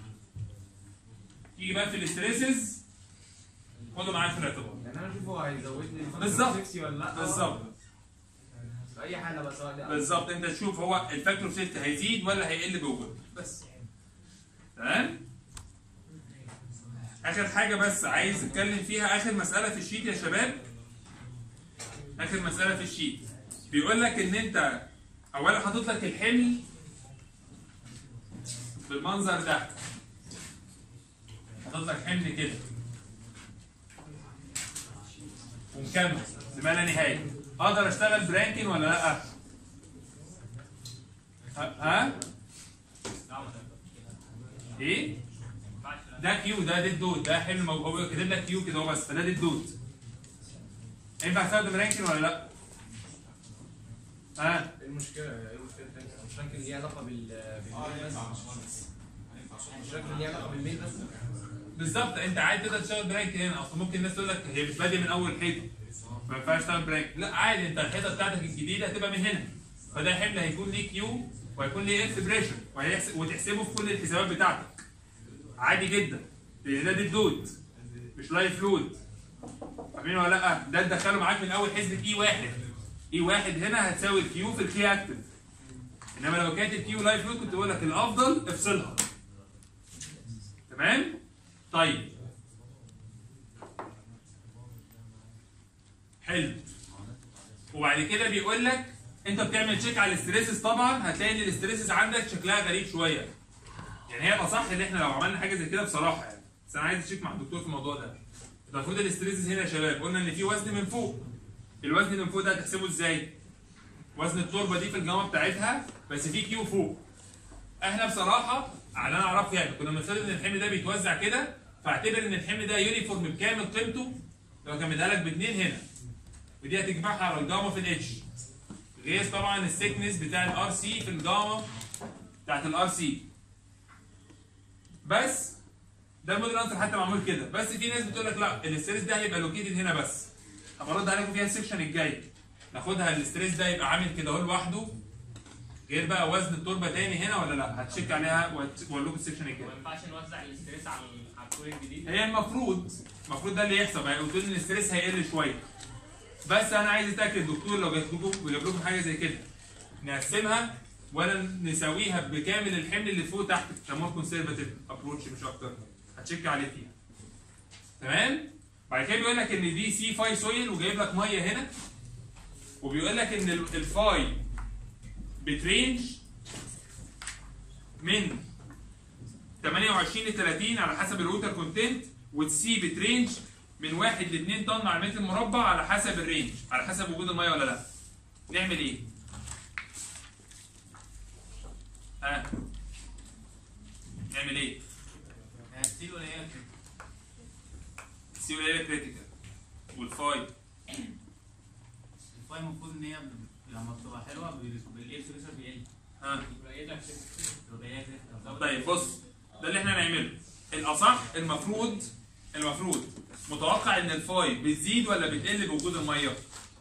Speaker 1: تيجي بقى في الستريسز خده معاك في الاعتبار
Speaker 3: يعني انا اشوف هو هيزودني الفانكشن
Speaker 1: بالظبط.
Speaker 3: 60 ولا لا
Speaker 1: بالظبط
Speaker 3: في اي حاله بقى سواء دي أو-
Speaker 1: بالظبط انت تشوف هو الفاكتور اوف سيفتي هيزيد ولا هيقل بوجود بس تمام اخر حاجه بس عايز اتكلم فيها اخر مساله في الشيت يا شباب اخر مساله في الشيت بيقول لك ان انت اولا حاطط لك الحمل بالمنظر ده حاطط لك حمل كده ومكمل لما لا نهايه اقدر اشتغل برانكين ولا لا؟ ها؟ ها؟ ايه؟ ده كيو ده ديد دوت ده حمل مو- هو كاتب لك كيو كده هو بس فده ديد دوت ينفع استخدم رانكين ولا لا؟ ها؟
Speaker 3: ايه المشكله ايه المشكله تاني؟ مش فاكر ليه علاقه بال بالميل بس مش فاكر ليه علاقه بالميل بس
Speaker 1: بالظبط انت عادي تقدر تشتغل برانك هنا اصل ممكن الناس تقول لك هي مش بادئه من اول حيطه ما ينفعش تشتغل برانك لا عادي انت الحيطه بتاعتك الجديده هتبقى من هنا فده حمل هيكون ليه كيو وهيكون ليه اكس بريشر وهيحسب وتحسبه في كل الحسابات بتاعتك عادي جدا لان ده ديد لود مش لايف لود فاهمين ولا لا ده تدخله معاك من اول حسبه اي واحد اي واحد هنا هتساوي الكيو في الكي اكتف انما لو كانت الكيو لايف لود كنت بقول لك الافضل افصلها تمام طيب حلو وبعد كده بيقول لك انت بتعمل تشيك على الاستريسز طبعا هتلاقي ان الاستريسز عندك شكلها غريب شويه يعني هي الاصح ان احنا لو عملنا حاجه زي كده بصراحه يعني بس انا عايز اشيك مع الدكتور في الموضوع ده المفروض الاستريسز هنا يا شباب قلنا ان في وزن من فوق الوزن اللي من فوق ده هتحسبه ازاي؟ وزن التربه دي في الجامعه بتاعتها بس في كيو فوق احنا بصراحه على اللي انا اعرفه يعني كنا بنفترض ان الحمل ده بيتوزع كده فاعتبر ان الحمل ده يونيفورم بكامل قيمته لو كان مديها لك باثنين هنا ودي هتجمعها على الجاما في الاتش غير طبعا السيكنس بتاع الار سي في الجاما بتاعت الار سي بس ده الموديل انسر حتى معمول كده بس في ناس بتقول لك لا الاستريس ده هيبقى لوكيتد هنا بس هبقى ارد عليكم فيها السكشن الجاي ناخدها الاستريس ده يبقى عامل كده اهو لوحده غير بقى وزن التربه تاني هنا ولا لا هتشيك عليها واقول لكم السكشن الجاي
Speaker 2: ما ينفعش نوزع الاستريس على على الكور الجديد
Speaker 1: هي المفروض المفروض ده اللي يحصل يعني قلت ان الاستريس هيقل شويه بس انا عايز اتاكد الدكتور لو جاب لكم جاب لكم حاجه زي كده نقسمها ولا نساويها بكامل الحمل اللي فوق تحت يسموها كونسرفاتيف ابروتش مش اكتر هتشيك عليه فيها تمام بعد كده بيقول لك ان دي سي فاي سويل وجايب لك ميه هنا وبيقول لك ان ال- الفاي بترينج من 28 ل 30 على حسب الووتر كونتنت والسي بترينج من 1 ل 2 طن على المتر المربع على حسب الرينج على حسب وجود الميه ولا لا نعمل ايه؟ ها نعمل ايه؟
Speaker 4: هتسيب ولا ايه؟
Speaker 1: السي قليله كريتيكال والفاي
Speaker 4: الفاي المفروض ان هي لما بتبقى حلوه بالايه بريشر بيقل
Speaker 1: ها
Speaker 2: يبقى ايه لك
Speaker 4: تبقى هي كده
Speaker 1: طيب بص ده اللي احنا هنعمله الاصح المفروض المفروض متوقع ان الفاي بتزيد ولا بتقل بوجود الميه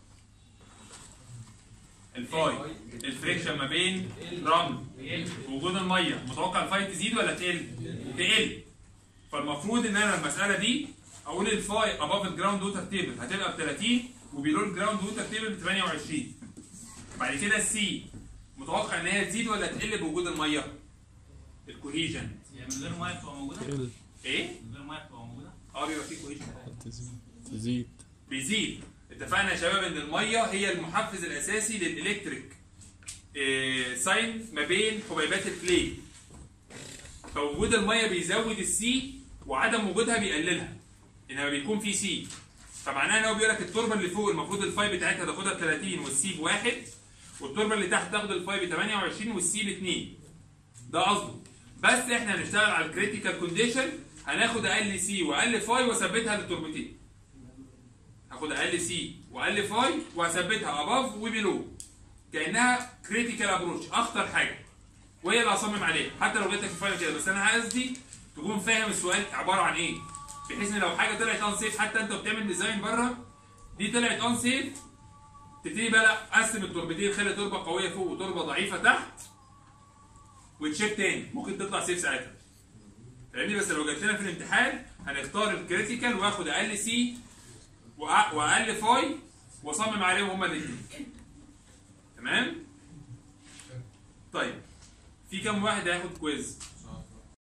Speaker 1: الفاي الفريكشن ما بين رمل وجود الميه متوقع الفاي تزيد ولا تقل تقل فالمفروض ان انا المساله دي اقول الفاي اباف الجراوند ووتر تيبل هتبقى ب 30 وبيلو الجراوند ووتر تيبل ب 28 بعد كده السي متوقع ان هي تزيد ولا تقل بوجود الميه الكوهيجن
Speaker 4: يعني من غير ميه بتبقى موجوده
Speaker 6: تقل
Speaker 1: ايه
Speaker 4: من غير ميه بتبقى موجوده
Speaker 1: اه بيبقى فيه كوهيجن
Speaker 6: تزيد تزيد
Speaker 1: بيزيد اتفقنا يا شباب ان الميه هي المحفز الاساسي للالكتريك إيه ساين ما بين حبيبات الكلي فوجود الميه بيزود السي وعدم وجودها بيقللها انما بيكون في سي فمعناها ان هو بيقول لك التربه اللي فوق المفروض الفاي بتاعتها تاخدها ب 30 والسي بواحد والتربه اللي تحت تاخد الفاي ب 28 والسي ب 2 ده قصده بس احنا هنشتغل على الكريتيكال كونديشن هناخد اقل سي واقل فاي واثبتها للتربتين هاخد اقل سي واقل فاي واثبتها اباف وبيلو كانها كريتيكال ابروتش اخطر حاجه وهي اللي هصمم عليها حتى لو جبتك في الفاينل كده بس انا قصدي تكون فاهم السؤال عباره عن ايه بحيث ان لو حاجه طلعت ان سيف حتى انت بتعمل ديزاين بره دي طلعت ان سيف تبتدي بقى لا قسم التربتين خلي تربه قويه فوق وتربه ضعيفه تحت وتشيك تاني ممكن تطلع سيف ساعتها فاهمني بس لو جات لنا في الامتحان هنختار الكريتيكال واخد اقل سي وأ- واقل فاي واصمم عليهم هما الاثنين تمام طيب في كام واحد هياخد كويز